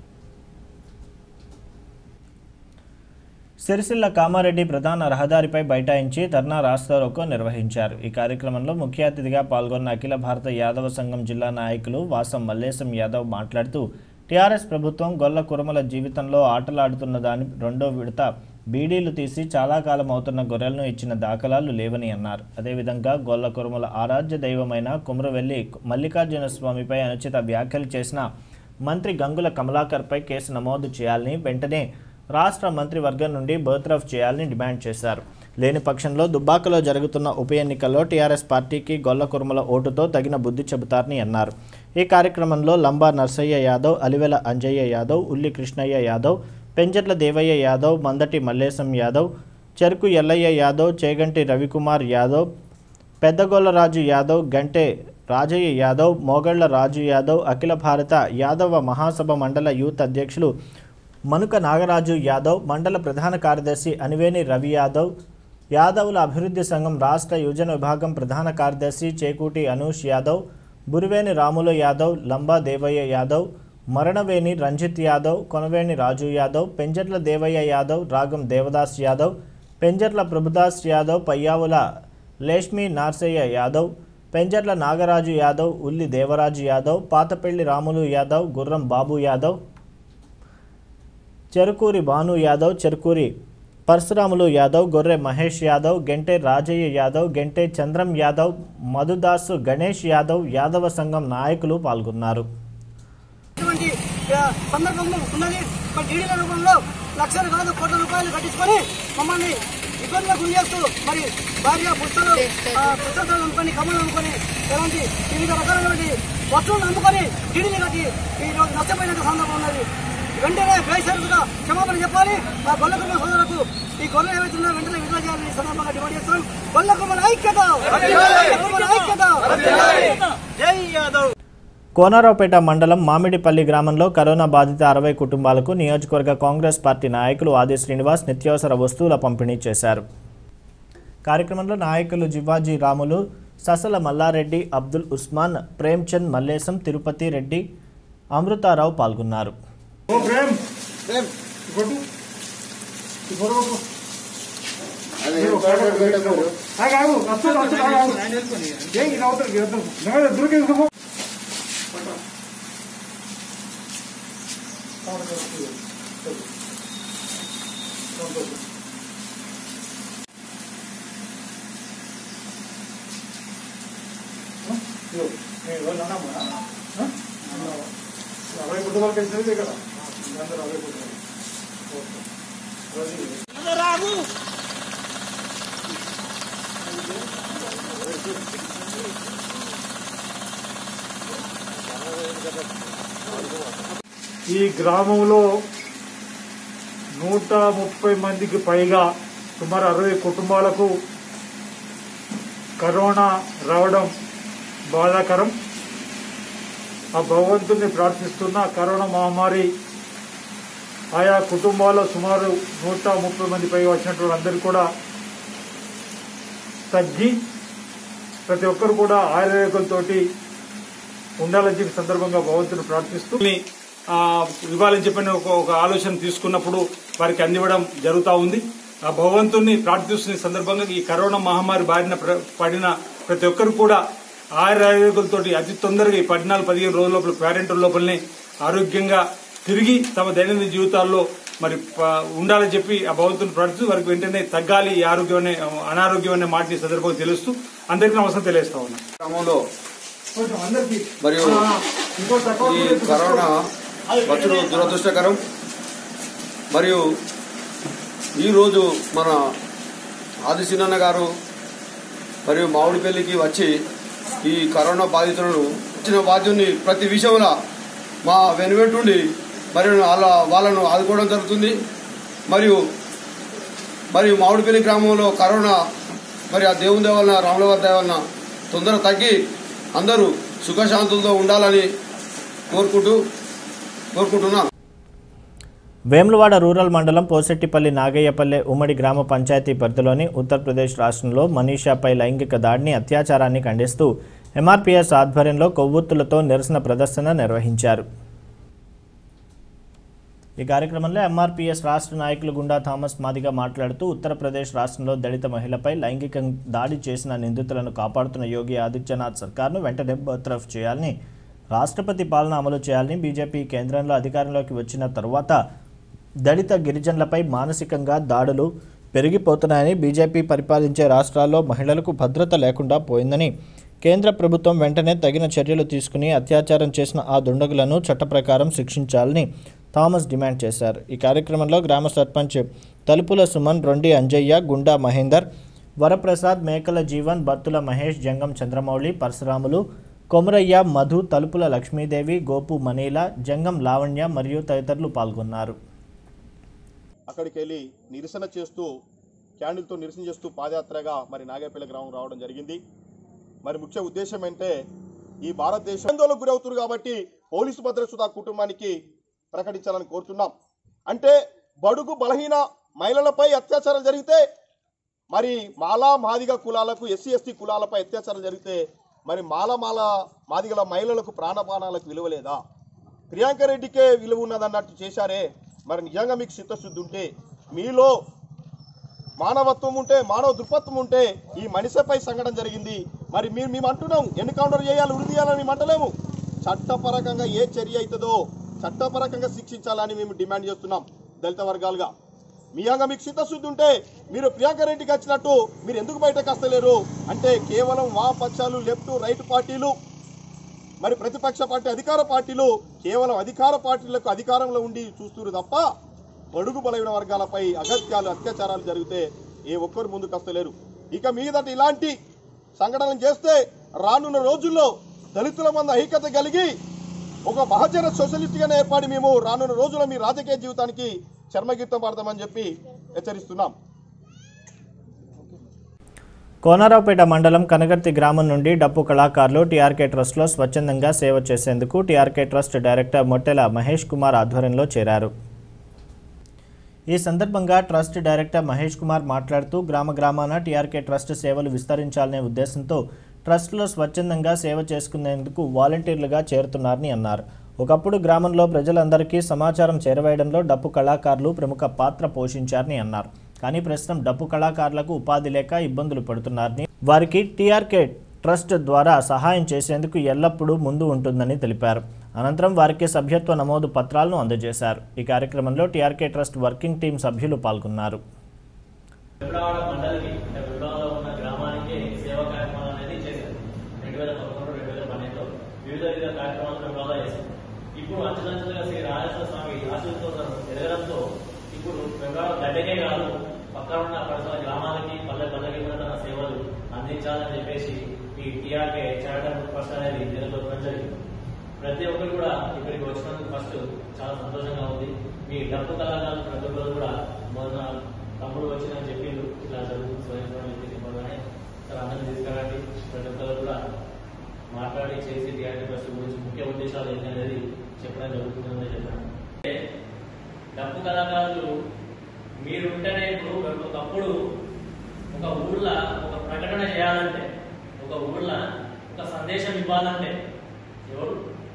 సిరిసిల్ల కామారెడ్డి ప్రధాన రహదారిపై బైఠాయించి ధర్నా రాస్తారోకో నిర్వహించారు ఈ కార్యక్రమంలో ముఖ్య అతిథిగా పాల్గొన్న అఖిల భారత యాదవ సంఘం జిల్లా నాయకులు వాసం మల్లేశం యాదవ్ మాట్లాడుతూ టీఆర్ఎస్ ప్రభుత్వం గొల్ల కురమల జీవితంలో ఆటలాడుతున్న దాని రెండో విడత బీడీలు తీసి చాలా కాలం అవుతున్న గొర్రెలను ఇచ్చిన దాఖలాలు లేవని అన్నారు అదేవిధంగా గొల్ల కురమల ఆరాధ్య దైవమైన కుమరవెల్లి మల్లికార్జున స్వామిపై అనుచిత వ్యాఖ్యలు చేసిన మంత్రి గంగుల కమలాకర్పై కేసు నమోదు చేయాలని వెంటనే రాష్ట్ర మంత్రివర్గం నుండి బర్త్రఫ్ చేయాలని డిమాండ్ చేశారు లేని పక్షంలో దుబ్బాకలో జరుగుతున్న ఉప ఎన్నికల్లో టీఆర్ఎస్ పార్టీకి గొల్ల కురుమల ఓటుతో తగిన బుద్ధి చెబుతారని అన్నారు ఈ కార్యక్రమంలో లంబా నర్సయ్య యాదవ్ అలివెల అంజయ్య యాదవ్ ఉల్లి కృష్ణయ్య యాదవ్ పెంజర్ల దేవయ్య యాదవ్ మందటి మల్లేశం యాదవ్ చెరుకు ఎల్లయ్య యాదవ్ చేగంటి రవికుమార్ యాదవ్ పెద్దగొల్లరాజు యాదవ్ గంటే రాజయ్య యాదవ్ మోగళ్ల రాజు యాదవ్ అఖిల భారత యాదవ మహాసభ మండల యూత్ అధ్యక్షులు మనుక నాగరాజు యాదవ్ మండల ప్రధాన కార్యదర్శి అనివేని రవి యాదవ్ యాదవుల అభివృద్ధి సంఘం రాష్ట్ర యువజన విభాగం ప్రధాన కార్యదర్శి చేకూటి అనూష్ యాదవ్ బురివేని రాములు యాదవ్ లంబా దేవయ్య యాదవ్ మరణవేణి రంజిత్ యాదవ్ కొనవేణి రాజు యాదవ్ పెంజర్ల దేవయ్య యాదవ్ రాగం దేవదాస్ యాదవ్ పెంజర్ల ప్రభుదాస్ యాదవ్ పయ్యావుల లేష్మి నార్సయ్య యాదవ్ పెంజర్ల నాగరాజు యాదవ్ ఉల్లి దేవరాజు యాదవ్ పాతపెల్లి రాములు యాదవ్ గుర్రం బాబు యాదవ్ చెరుకూరి భాను యాదవ్ చెరుకూరి పరశురాములు యాదవ్ గొర్రె మహేష్ యాదవ్ గెంటే రాజయ్య యాదవ్ గెంటే చంద్రం యాదవ్ మధుదాసు గణేష్ యాదవ్ యాదవ సంఘం నాయకులు పాల్గొన్నారు ఇటువంటి ఆ, సందర్భంలో ఉన్నది మరి డీడీల రూపంలో లక్షలు కాదు కోట్ల రూపాయలు కట్టించుకొని మమ్మల్ని ఇబ్బందులకు గురి చేస్తూ మరి భార్య పుస్తలు పుస్తకాలు అమ్ముకొని కమ్మలు అమ్ముకొని ఎలాంటి వివిధ రకాలైనటువంటి వస్తువులను అమ్ముకొని డీడీలు కట్టి ఈ రోజు నష్టపోయిన సందర్భం ఉన్నది వెంటనే బేషరతుగా క్షమాపణ చెప్పాలి ఆ గొల్లకుమ్మ సోదరులకు ఈ గొర్రె ఏవైతుందో వెంటనే విడుదల చేయాలని ఈ సందర్భంగా డిమాండ్ చేస్తున్నాం గొల్లకుమ్మల ఐక్యత గొల్లకుమ్మల ఐక్యత జై యాదవ్ కోనారావుపేట మండలం మామిడిపల్లి గ్రామంలో కరోనా బాధిత అరవై కుటుంబాలకు నియోజకవర్గ కాంగ్రెస్ పార్టీ నాయకులు ఆది శ్రీనివాస్ నిత్యావసర వస్తువుల పంపిణీ చేశారు కార్యక్రమంలో నాయకులు జివాజీ రాములు ససల మల్లారెడ్డి అబ్దుల్ ఉస్మాన్ ప్రేమ్చంద్ మల్లేశం తిరుపతి రెడ్డి అమృతారావు పాల్గొన్నారు ఓ ప్రేమ్ ప్రేమ్ కొట్టు ఈ ఫోటో కొట్టు. ఆగు, ఆగు, వస్తుంది, వస్తుంది, ఆగు, ఆగు. ఏం ఇది అవుతుంది, ఇది అవుతుంది. నువ్వే దూరకి తీసుకోపో. ఇదిగో, నేను ఇవాళ అన్నాము, ఆ? అరవై కుటుంబాలకు వేసేది కదా అందరూ అరవై కుటుంబాలు ఓకే. రోజు రాగు ఈ గ్రామంలో నూట ముప్పై మందికి పైగా సుమారు అరవై కుటుంబాలకు కరోనా రావడం బాధాకరం ఆ భగవంతుని ప్రార్థిస్తున్న కరోనా మహమ్మారి ఆయా కుటుంబాల్లో సుమారు నూట ముప్పై మంది పైగా వచ్చినటువంటి అందరూ కూడా తగ్గి ప్రతి ఒక్కరు కూడా ఆయుర్వేదాలతోటి ఉండాలని చెప్పి సందర్భంగా భగవంతుని ప్రార్థిస్తూ ఆ, ఇవ్వాలని చెప్పిన ఒక ఒక ఆలోచన తీసుకున్నప్పుడు వారికి అందివ్వడం జరుగుతూ ఉంది ఆ భగవంతుని ప్రార్థిస్తున్న ఈ సందర్భంగా ఈ కరోనా మహమ్మారి బారిన ప్ర- పడిన ప్రతి ఒక్కరు కూడా ఆయుర్వేదాలతో అతి తొందరగా ఈ పద్నాలుగు పదిహేను రోజుల లోపల క్వారంటైన్ లోపలనే ఆరోగ్యంగా తిరిగి తమ దైనందిన జీవితాల్లో మరి ప- ఉండాలని చెప్పి ఆ భగవంతుని ప్రార్థిస్తూ వారికి వెంటనే తగ్గాలి ఈ ఆరోగ్యం అనే అనారోగ్యం అనే మాటని ఈ సందర్భంగా తెలుస్తూ అందరికీ నమస్కారం తెలియజేస్తా ఉన్నా గ్రామంలో కొంచెం అందరికీ మరియు ఆ, ఇంకో తక్కువ ఈ కరోనా వచ్చుడు దురదృష్టకరం మరియు ఈరోజు మన ఆదిశీనన్న గారు మరియు మామిడిపల్లికి వచ్చి ఈ కరోనా బాధితులను వచ్చిన బాధ్యుని ప్రతి విషయంలో మా వెనువెంటుండి మరియు వాళ్ళ వాళ్ళను ఆదుకోవడం జరుగుతుంది మరియు మరియు మామిడిపల్లి గ్రామంలో కరోనా మరి ఆ దేవుని దేవలన రాముల వారి దేవలన తొందర తగ్గి అందరూ సుఖశాంతులతో ఉండాలని కోరుకుంటూ కోరుకుంటున్నాను వేములవాడ రూరల్ మండలం పోసెట్టిపల్లి నాగయ్యపల్లె ఉమ్మడి గ్రామ పంచాయతీ పరిధిలోని ఉత్తరప్రదేశ్ రాష్ట్రంలో మనీషాపై లైంగిక దాడిని అత్యాచారాన్ని ఖండిస్తూ ఎంఆర్పీఎస్ ఆధ్వర్యంలో కొవ్వొత్తులతో నిరసన ప్రదర్శన నిర్వహించారు ఈ కార్యక్రమంలో ఎంఆర్పీఎస్ రాష్ట్ర నాయకులు గుండా థామస్ మాదిగా మాట్లాడుతూ ఉత్తరప్రదేశ్ రాష్ట్రంలో దళిత మహిళపై లైంగిక దాడి చేసిన నిందితులను కాపాడుతున్న యోగి ఆదిత్యనాథ్ సర్కార్ను వెంటనే బర్తరఫ్ చేయాలని రాష్ట్రపతి పాలన అమలు చేయాలని బీజేపీ కేంద్రంలో అధికారంలోకి వచ్చిన తరువాత దళిత గిరిజనులపై మానసికంగా దాడులు పెరిగిపోతున్నాయని బీజేపీ పరిపాలించే రాష్ట్రాల్లో మహిళలకు భద్రత లేకుండా పోయిందని కేంద్ర ప్రభుత్వం వెంటనే తగిన చర్యలు తీసుకుని అత్యాచారం చేసిన ఆ దుండగులను చట్ట ప్రకారం శిక్షించాలని థామస్ డిమాండ్ చేశారు ఈ కార్యక్రమంలో గ్రామ సర్పంచ్ తలుపుల సుమన్ రొండి అంజయ్య గుండా మహేందర్ వరప్రసాద్ మేకల జీవన్ బత్తుల మహేష్ జంగం చంద్రమౌళి పరశురాములు కొమరయ్య మధు తలుపుల లక్ష్మీదేవి గోపు మనీల జంగం లావణ్య మరియు తదితరులు పాల్గొన్నారు అక్కడికి వెళ్ళి నిరసన చేస్తూ క్యాండిల్తో నిరసన చేస్తూ పాదయాత్రగా మరి నాగేపల్లి గ్రామం రావడం జరిగింది మరి ముఖ్య ఉద్దేశం అంటే ఈ భారతదేశం ఆందోళనకు గురవుతున్నారు కాబట్టి పోలీసు భద్రత ఆ కుటుంబానికి ప్రకటించాలని కోరుతున్నాం అంటే బడుగు బలహీన మహిళలపై అత్యాచారం జరిగితే మరి మాలా మాదిగ కులాలకు ఎస్సీ ఎస్టీ కులాలపై అత్యాచారం జరిగితే మరి మాల మాల మాదిగల మహిళలకు ప్రాణపానాలకు విలువ లేదా ప్రియాంక రెడ్డికే విలువ ఉన్నదన్నట్టు చేశారే మరి నిజంగా మీకు చిత్తశుద్ధి ఉంటే మీలో మానవత్వం ఉంటే మానవ దృక్పథం ఉంటే ఈ మనిషిపై సంఘటన జరిగింది మరి మీరు మేము అంటున్నాం ఎన్కౌంటర్ చేయాలి ఉరి తీయాలని మేము అంటలేము చట్టపరకంగా ఏ చర్య అవుతుందో చట్టపరకంగా శిక్షించాలని మేము డిమాండ్ చేస్తున్నాం దళిత వర్గాలుగా మీ అంగా మీకు చిత్తశుద్ధి ఉంటే మీరు ప్రియాంక రెడ్డికి వచ్చినట్టు మీరు ఎందుకు బయటకు వస్తలేరు అంటే కేవలం వామపక్షాలు లెఫ్ట్ రైట్ పార్టీలు మరి ప్రతిపక్ష పార్టీ అధికార పార్టీలు కేవలం అధికార పార్టీలకు అధికారంలో ఉండి చూస్తున్నారు తప్ప బడుగు బలైన వర్గాలపై అగత్యాలు అత్యాచారాలు జరిగితే ఏ ఒక్కరు ముందుకు వస్తలేరు ఇక మీదట ఇలాంటి సంఘటనలు చేస్తే రానున్న రోజుల్లో దళితుల మంది ఐక్యత కలిగి ఒక బహజన సోషలిస్ట్గానే ఏర్పడి మేము రానున్న రోజుల్లో మీ రాజకీయ జీవితానికి చర్మగీతం పాడతామని చెప్పి హెచ్చరిస్తున్నాం కోనరావుపేట మండలం కనగర్తి గ్రామం నుండి డప్పు కళాకారులు టీఆర్కే ట్రస్ట్లో స్వచ్ఛందంగా సేవ చేసేందుకు TRK trust director Mottela Mahesh Kumar ఆధ్వర్యంలో చేరారు ఈ సందర్భంగా ట్రస్ట్ డైరెక్టర్ మహేష్ కుమార్ మాట్లాడుతూ గ్రామ గ్రామాన టీఆర్కే ట్రస్ట్ సేవలు విస్తరించాలనే ఉద్దేశంతో ట్రస్ట్లో స్వచ్ఛందంగా సేవ చేసుకునేందుకు వాలంటీర్లుగా చేరుతున్నారని అన్నారు ఒకప్పుడు గ్రామంలో ప్రజలందరికీ సమాచారం చేరవేయడంలో డప్పు కళాకారులు ప్రముఖ పాత్ర పోషించారని అన్నారు కానీ ప్రస్తుతం డప్పు కళాకారులకు ఉపాధి లేక ఇబ్బందులు పడుతున్నారని వారికి టీఆర్కే ట్రస్ట్ ద్వారా సహాయం చేసేందుకు ఎల్లప్పుడూ ముందు ఉంటుందని తెలిపారు అనంతరం వారికి సభ్యత్వ నమోదు పత్రాలను అందజేశారు ఈ కార్యక్రమంలో టీఆర్కే ట్రస్ట్ వర్కింగ్ టీం సభ్యులు పాల్గొన్నారు విప్లవాడ మండలికి అంటే విప్లవంలో ఉన్న గ్రామానికి సేవా కార్యక్రమాలు అనేది చేశారు రెండు వేల పదకొండు రెండు వేల పన్నెండులో వివిధ వివిధ కార్యక్రమాలు విప్లవాలు చేశారు ఇప్పుడు అంచెలంచెలుగా శ్రీ రాజేశ్వర స్వామి ఆశీస్సుతో ఎదగడంతో ఇప్పుడు విప్లవాడ గడ్డకే కాదు పక్కన ఉన్న పరిసర గ్రామాలకి పల్లె పల్లెకి కూడా తన సేవలు అందించాలని చెప్పేసి ఈ టీఆర్కే చారిటబుల్ ట్రస్ట్ అనేది నెలకొల్పడం జరిగింది ప్రతి ఒక్కరు కూడా ఇక్కడికి వచ్చినందుకు ఫస్ట్ చాలా సంతోషంగా ఉంది మీ డబ్బు కళాకారులు ప్రతి ఒక్కరు కూడా మొన్న తమ్ముడు వచ్చిందని చెప్పిండు ఇట్లా జరుగుతుంది స్వయం సహాయం చెప్పగానే సార్ అందరిని తీసుకురండి ప్రతి ఒక్కరు కూడా మాట్లాడి చేసి టీఆర్టీ ట్రస్ట్ గురించి ముఖ్య ఉద్దేశాలు ఏంటి అనేది చెప్పడం జరుగుతుందని చెప్పాను అంటే డబ్బు కళాకారులు మీరుంటేనే ఇప్పుడు ఒకప్పుడు ఒక ఊర్లో ఒక ప్రకటన చేయాలంటే ఒక ఊర్లో ఒక సందేశం ఇవ్వాలంటే ఎవరు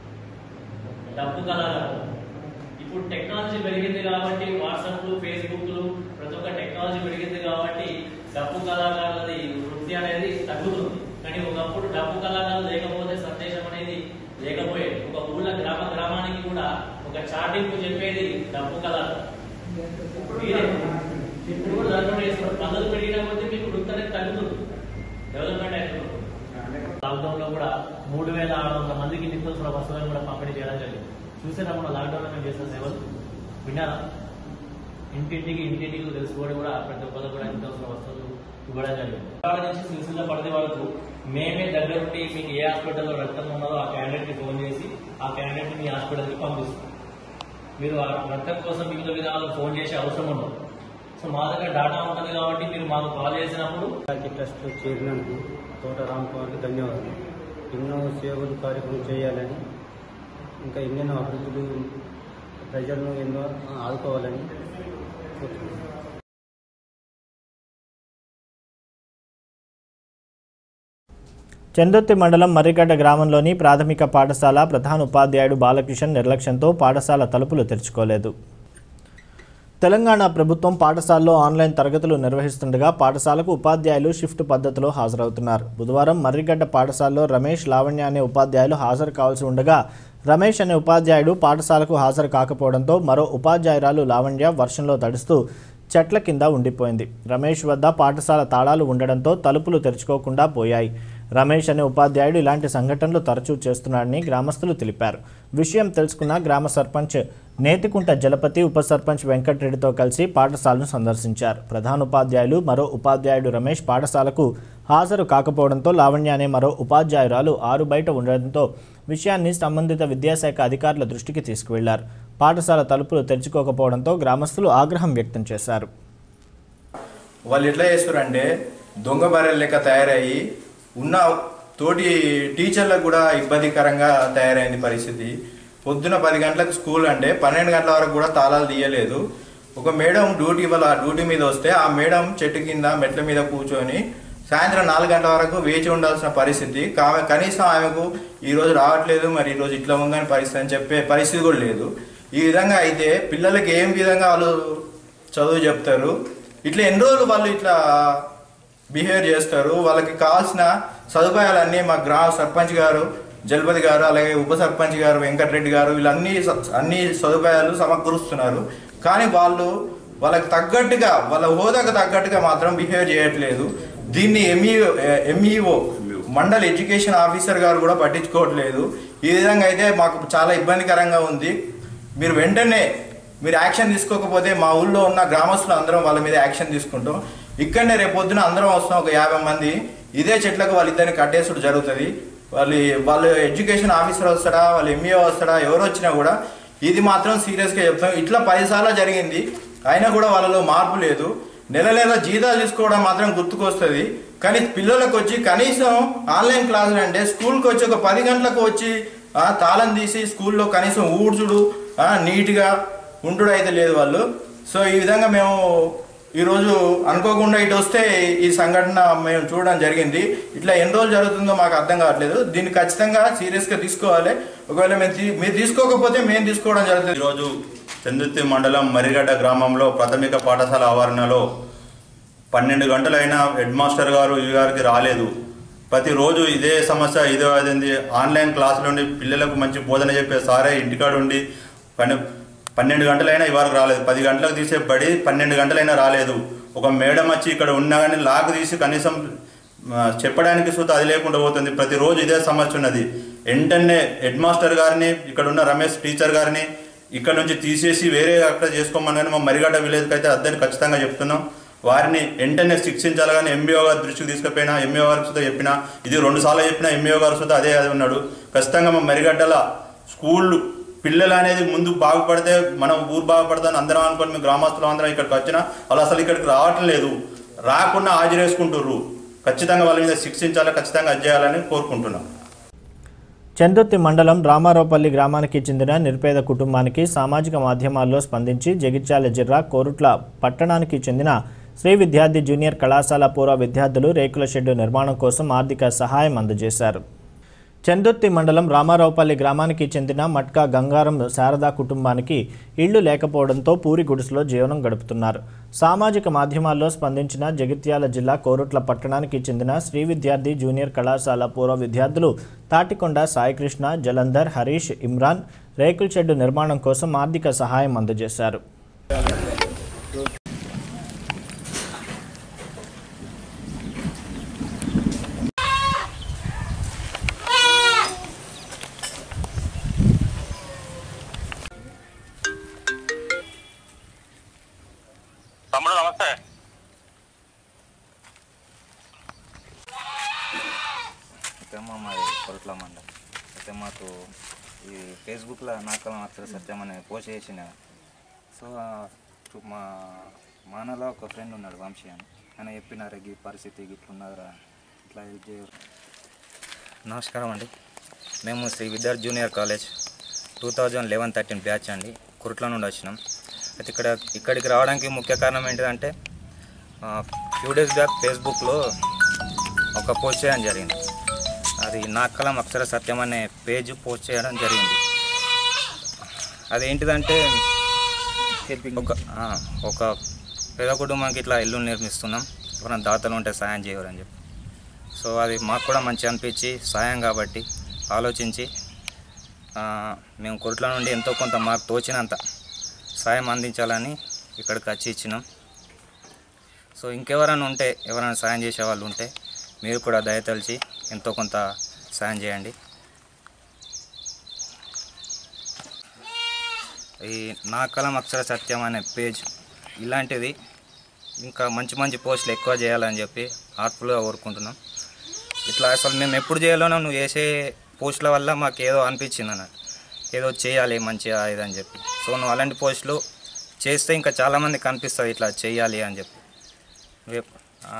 డబ్బు కళాకారులు ఇప్పుడు టెక్నాలజీ పెరిగింది కాబట్టి వాట్సాప్లు ఫేస్బుక్లు ప్రతి ఒక్క టెక్నాలజీ పెరిగింది కాబట్టి డబ్బు కళాకారులది వృత్తి అనేది తగ్గుతుంది కానీ ఒకప్పుడు డబ్బు కళాకారులు లేకపోతే సందేశం అనేది లేకపోయేది ఒక ఊళ్ళో గ్రామ గ్రామానికి కూడా ఒక చాటింపు చెప్పేది డబ్బు కళాకారు మీరే ఇప్పుడు కూడా దాంట్లో వేసుకోండి పనులు పెరిగిన కొద్దీ మీకు వృత్తి అనేది తగ్గుతుంది డెవలప్మెంట్ అవుతుంది లాక్డౌన్ లో కూడా మూడు వేల ఆరు వందల మందికి నిత్యావసర వస్తువులను కూడా పంపిణీ చేయడం జరిగింది చూసారా మన లాక్డౌన్ లో మేము చేసిన సేవలు విన్నారా ఇంటింటికి ఇంటింటికి తెలుసుకోవడం కూడా ప్రతి ఒక్కరు కూడా నిత్యావసర వస్తువులు ఇవ్వడం జరిగింది విజయవాడ నుంచి సిరిసిల్ల పడితే వరకు మేమే దగ్గరుండి మీకు ఏ హాస్పిటల్లో రక్తం ఉన్నదో ఆ క్యాండిడేట్ కి ఫోన్ చేసి ఆ క్యాండిడేట్ మీ హాస్పిటల్కి పంపిస్తాం మీరు ఆ రక్తం కోసం వివిధ విధాలు ఫోన్ చేసే అవసరం ఉండదు సో మా దగ్గర డాటా ఉంటుంది కాబట్టి మీరు మాకు కాల్ చేసినప్పుడు ట్రస్ట్ చేరినందుకు తోట రామకుమార్కి ధన్యవాదాలు ఎన్నో సేవలు కార్యక్రమం చేయాలని ఇంకా ఎన్నెన్నో అభివృద్ధులు ప్రజలను ఎన్నో ఆదుకోవాలని కోరుతున్నాను చందుర్తి మండలం మర్రిగడ్డ గ్రామంలోని ప్రాథమిక పాఠశాల ప్రధాన ఉపాధ్యాయుడు బాలకిషన్ నిర్లక్ష్యంతో పాఠశాల తలుపులు తెరుచుకోలేదు తెలంగాణ ప్రభుత్వం పాఠశాలలో ఆన్లైన్ తరగతులు నిర్వహిస్తుండగా పాఠశాలకు ఉపాధ్యాయులు షిఫ్ట్ పద్ధతిలో హాజరవుతున్నారు బుధవారం మర్రిగడ్డ పాఠశాలలో రమేష్ లావణ్య అనే ఉపాధ్యాయులు హాజరు కావాల్సి ఉండగా రమేష్ అనే ఉపాధ్యాయుడు పాఠశాలకు హాజరు కాకపోవడంతో మరో ఉపాధ్యాయురాలు లావణ్య వర్షంలో తడుస్తూ చెట్ల కింద ఉండిపోయింది రమేష్ వద్ద పాఠశాల తాళాలు ఉండడంతో తలుపులు తెరుచుకోకుండా పోయాయి రమేష్ అనే ఉపాధ్యాయుడు ఇలాంటి సంఘటనలు తరచూ చేస్తున్నాడని గ్రామస్తులు తెలిపారు విషయం తెలుసుకున్న గ్రామ సర్పంచ్ నేతికుంట జలపతి ఉప సర్పంచ్ వెంకటరెడ్డితో కలిసి పాఠశాలను సందర్శించారు ప్రధాన ఉపాధ్యాయులు మరో ఉపాధ్యాయుడు రమేష్ పాఠశాలకు హాజరు కాకపోవడంతో లావణ్య అనే మరో ఉపాధ్యాయురాలు ఆరు బయట ఉండడంతో విషయాన్ని సంబంధిత విద్యాశాఖ అధికారుల దృష్టికి తీసుకువెళ్లారు పాఠశాల తలుపులు తెరుచుకోకపోవడంతో గ్రామస్తులు ఆగ్రహం వ్యక్తం చేశారు వాళ్ళు ఎట్లా చేస్తారంటే దొంగ బర్రెల లెక్క తయారయ్యి ఉన్న తోటి టీచర్లకు కూడా ఇబ్బందికరంగా తయారైంది పరిస్థితి పొద్దున పది గంటలకు స్కూల్ అంటే పన్నెండు గంటల వరకు కూడా తాళాలు తీయలేదు ఒక మేడం డ్యూటీ వల్ల డ్యూటీ మీద వస్తే ఆ మేడం చెట్టు కింద మెట్ల మీద కూర్చొని సాయంత్రం నాలుగు గంటల వరకు వేచి ఉండాల్సిన పరిస్థితి కా- కనీసం ఆమెకు ఈ రోజు రావట్లేదు మరి ఈ రోజు ఇట్లా ఉందని పరిస్థితి అని చెప్పే పరిస్థితి కూడా లేదు ఈ విధంగా అయితే పిల్లలకి ఏం విధంగా వాళ్ళు చదువు చెప్తారు ఇట్లా ఎన్ని రోజులు వాళ్ళు ఇట్లా బిహేవ్ చేస్తారు వాళ్ళకి కావాల్సిన సదుపాయాలన్నీ మా గ్రామ సర్పంచ్ గారు జలపతి గారు అలాగే ఉప సర్పంచ్ గారు వెంకటరెడ్డి గారు వీళ్ళన్ని స- అన్ని సదుపాయాలు సమకూరుస్తున్నారు కానీ వాళ్ళు వాళ్ళకి తగ్గట్టుగా వాళ్ళ హోదాకు తగ్గట్టుగా మాత్రం బిహేవ్ చేయట్లేదు దీన్ని MEO MEO mandal education officer garu కూడా పట్టించుకోవట్లేదు ఈ విధంగా అయితే మాకు చాలా ఇబ్బందికరంగా ఉంది మీరు వెంటనే మీరు యాక్షన్ తీసుకోకపోతే మా ఊళ్ళో ఉన్న గ్రామస్తులు అందరం వాళ్ళ మీద యాక్షన్ తీసుకుంటాం ఇక్కడనే రేపు పొద్దున అందరం వస్తాం ఒక యాభై మంది ఇదే చెట్లకు వాళ్ళిద్దరిని కట్టేసుడు జరుగుతుంది వాళ్ళు వాళ్ళు ఎడ్యుకేషన్ ఆఫీసర్ వస్తాడా వాళ్ళు ఎంఈఓ వస్తాడా ఎవరు వచ్చినా కూడా ఇది మాత్రం సీరియస్గా చెప్తాం ఇట్లా పదిసార్లు జరిగింది అయినా కూడా వాళ్ళలో మార్పు లేదు నెల నెల జీతాలు తీసుకోవడం మాత్రం గుర్తుకొస్తుంది కానీ పిల్లలకు వచ్చి కనీసం ఆన్లైన్ క్లాసులు అంటే స్కూల్కి వచ్చి ఒక పది గంటలకు వచ్చి ఆ, తాళం తీసి స్కూల్లో కనీసం ఊడ్చుడు ఆ, నీట్గా ఉంటుడు అయితే లేదు వాళ్ళు సో ఈ విధంగా మేము ఈరోజు అనుకోకుండా ఇటు వస్తే ఈ సంఘటన మేము చూడడం జరిగింది ఇట్లా ఎన్ని రోజులు జరుగుతుందో మాకు అర్థం కావట్లేదు దీన్ని ఖచ్చితంగా సీరియస్గా తీసుకోవాలి ఒకవేళ మేము తీ- మీరు తీసుకోకపోతే మేము తీసుకోవడం జరుగుతుంది ఈరోజు చందుర్తి మండలం మరిగడ్డ గ్రామంలో ప్రాథమిక పాఠశాల ఆవరణలో పన్నెండు గంటలైనా హెడ్ మాస్టర్ గారు ఈ గారికి రాలేదు ప్రతిరోజు ఇదే సమస్య ఇదే అయింది ఆన్లైన్ క్లాసులు ఉండి పిల్లలకు మంచి బోధన చెప్పే సారే ఇంటికాడ ఉండి పన్నె పన్నెండు గంటలైనా ఈ వారికి రాలేదు పది గంటలకు తీసే బడి పన్నెండు గంటలైనా రాలేదు ఒక మేడం వచ్చి ఇక్కడ ఉన్నా కానీ లాక్ తీసి కనీసం ఆ, చెప్పడానికి సుత అది లేకుండా పోతుంది ప్రతిరోజు ఇదే సమస్య ఉన్నది వెంటనే హెడ్ మాస్టర్ గారిని ఇక్కడ ఉన్న రమేష్ టీచర్ గారిని ఇక్కడ నుంచి తీసేసి వేరే అక్కడ చేసుకోమని కానీ మా మరిగడ్డ విలేజ్కి అయితే అద్దని ఖచ్చితంగా చెప్తున్నాం వారిని వెంటనే శిక్షించాలి కానీ ఎంబీఓ గారి దృష్టికి తీసుకుపోయినా ఎంబీఓ గారికి సుతా చెప్పినా ఇది రెండు సార్లు చెప్పినా ఎంబీఓ గారు సుతా అదే అది ఉన్నాడు ఖచ్చితంగా మా మరిగడ్డల స్కూల్ పిల్లలు అనేది ముందు బాగుపడితే మనం ఊరు బాగుపడతాను అందరం అనుకోని మేము గ్రామస్తులు అందరం ఇక్కడికి వచ్చినా వాళ్ళు అసలు ఇక్కడికి రావటం లేదు రాకుండా హాజరేసుకుంటుర్రు ఖచ్చితంగా వాళ్ళ మీద శిక్షించాలి ఖచ్చితంగా అది చేయాలని కోరుకుంటున్నాం చందుర్తి మండలం రామారావుపల్లి గ్రామానికి చెందిన నిరుపేద కుటుంబానికి సామాజిక మాధ్యమాల్లో స్పందించి జగిత్యాల జిల్లా కోరుట్ల పట్టణానికి చెందిన శ్రీ విద్యార్థి జూనియర్ కళాశాల పూర్వ విద్యార్థులు రేకుల షెడ్డు నిర్మాణం కోసం ఆర్థిక సహాయం అందజేశారు చందుర్తి మండలం రామారావుపల్లి గ్రామానికి చెందిన మట్కా గంగారం శారదా కుటుంబానికి ఇళ్లు లేకపోవడంతో పూరి గుడిసెలో జీవనం గడుపుతున్నారు సామాజిక మాధ్యమాల్లో స్పందించిన జగిత్యాల జిల్లా కోరుట్ల పట్టణానికి చెందిన శ్రీ విద్యార్థి జూనియర్ కళాశాల పూర్వ విద్యార్థులు తాటికొండ సాయికృష్ణ జలంధర్ హరీష్ ఇమ్రాన్ రేకుల షెడ్డు నిర్మాణం కోసం ఆర్థిక సహాయం అందజేశారు తమ్ముడు నమస్తే అయితే మా మాది కొరట్ల మండలం అయితే మాకు ఈ ఫేస్బుక్లో నాకలం అక్షర సత్యం అనే పోస్ట్ చేసిన సో ఆ చు- మా మానలో ఒక ఫ్రెండ్ ఉన్నాడు వంశీ అని ఆయన చెప్పినారు ఈ పరిస్థితి ఇట్లున్నదిరా ఇట్లా హెల్ప్ చేయరు నమస్కారం అండి మేము Sri Vidyarthi junior college two thousand eleven thirteen batch అండి కురుట్ల నుండి వచ్చినాం అయితే ఇక్కడ ఇక్కడికి రావడానికి ముఖ్య కారణం ఏంటిదంటే ఫ్యూ డేస్ బ్యాక్ ఫేస్బుక్లో ఒక పోస్ట్ చేయడం జరిగింది అది నా కలం అక్షర సత్యం అనే పేజ్ పోస్ట్ చేయడం జరిగింది అదేంటిదంటే ఒక ఆ, ఒక పేద కుటుంబానికి ఇట్లా ఇల్లు నిర్మిస్తున్నాం ఎవరైనా దాతలు ఉంటే సాయం చేయవరని చెప్పి సో అది మాకు కూడా మంచి అనిపించి సాయం కాబట్టి ఆలోచించి ఆ, మేము కొరట్ల నుండి ఎంతో కొంత మాకు తోచినంత సాయం అందించాలని ఇక్కడికి వచ్చి ఇచ్చినాం సో ఇంకెవరైనా ఉంటే ఎవరైనా సాయం చేసే వాళ్ళు ఉంటే మీరు కూడా దయతలిచి ఎంతో కొంత సాయం చేయండి ఈ నా కలం అక్షర సత్యం అనే పేజ్ ఇలాంటిది ఇంకా మంచి మంచి పోస్టులు ఎక్కువ చేయాలని చెప్పి హార్ట్ఫుల్గా కోరుకుంటున్నాం ఇట్లా అసలు మేము ఎప్పుడు చేయాలోనో నువ్వు వేసే పోస్టుల వల్ల మాకు ఏదో అనిపించింది అన్నట్టు ఏదో చేయాలి మంచిగా ఇదని చెప్పి సో నువ్వు అలాంటి పోస్టులు చేస్తే ఇంకా చాలామంది కనిపిస్తుంది ఇట్లా చేయాలి అని చెప్పి రేపు ఆ,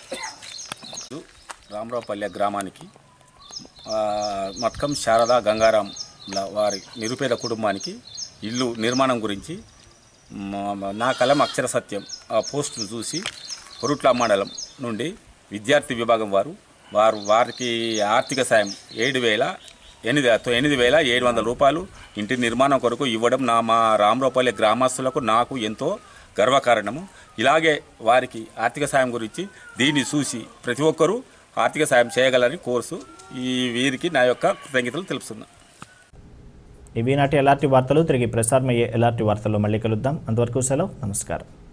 రామరావుపల్లె గ్రామానికి ఆ, మట్కం శారద గంగారాం ల- వారి నిరుపేద కుటుంబానికి ఇల్లు నిర్మాణం గురించి మ- మ- నా కలం అక్షర సత్యం ఆ పోస్టును చూసి పొరుట్ల మండలం నుండి విద్యార్థి విభాగం వారు వారు వారికి ఆర్థిక సాయం ఏడు వేల ఎనిమిది ఎనిమిది వేల ఏడు వందల రూపాయలు ఇంటి నిర్మాణం కొరకు ఇవ్వడం నా మా రామరావుపల్లె గ్రామస్తులకు నాకు ఎంతో గర్వకారణము ఇలాగే వారికి ఆర్థిక సాయం గురించి దీన్ని చూసి ప్రతి ఒక్కరూ ఆర్థిక సాయం చేయగలని కోర్సు ఈ వీరికి నా యొక్క కృతజ్ఞతలు తెలుపుతున్నాను ఇవి నాటి ఎలాంటి వార్తలు తిరిగి ప్రసారమయ్యే ఎలాంటి వార్తలు మళ్ళీ కలుద్దాం అంతవరకు సెలవు నమస్కారం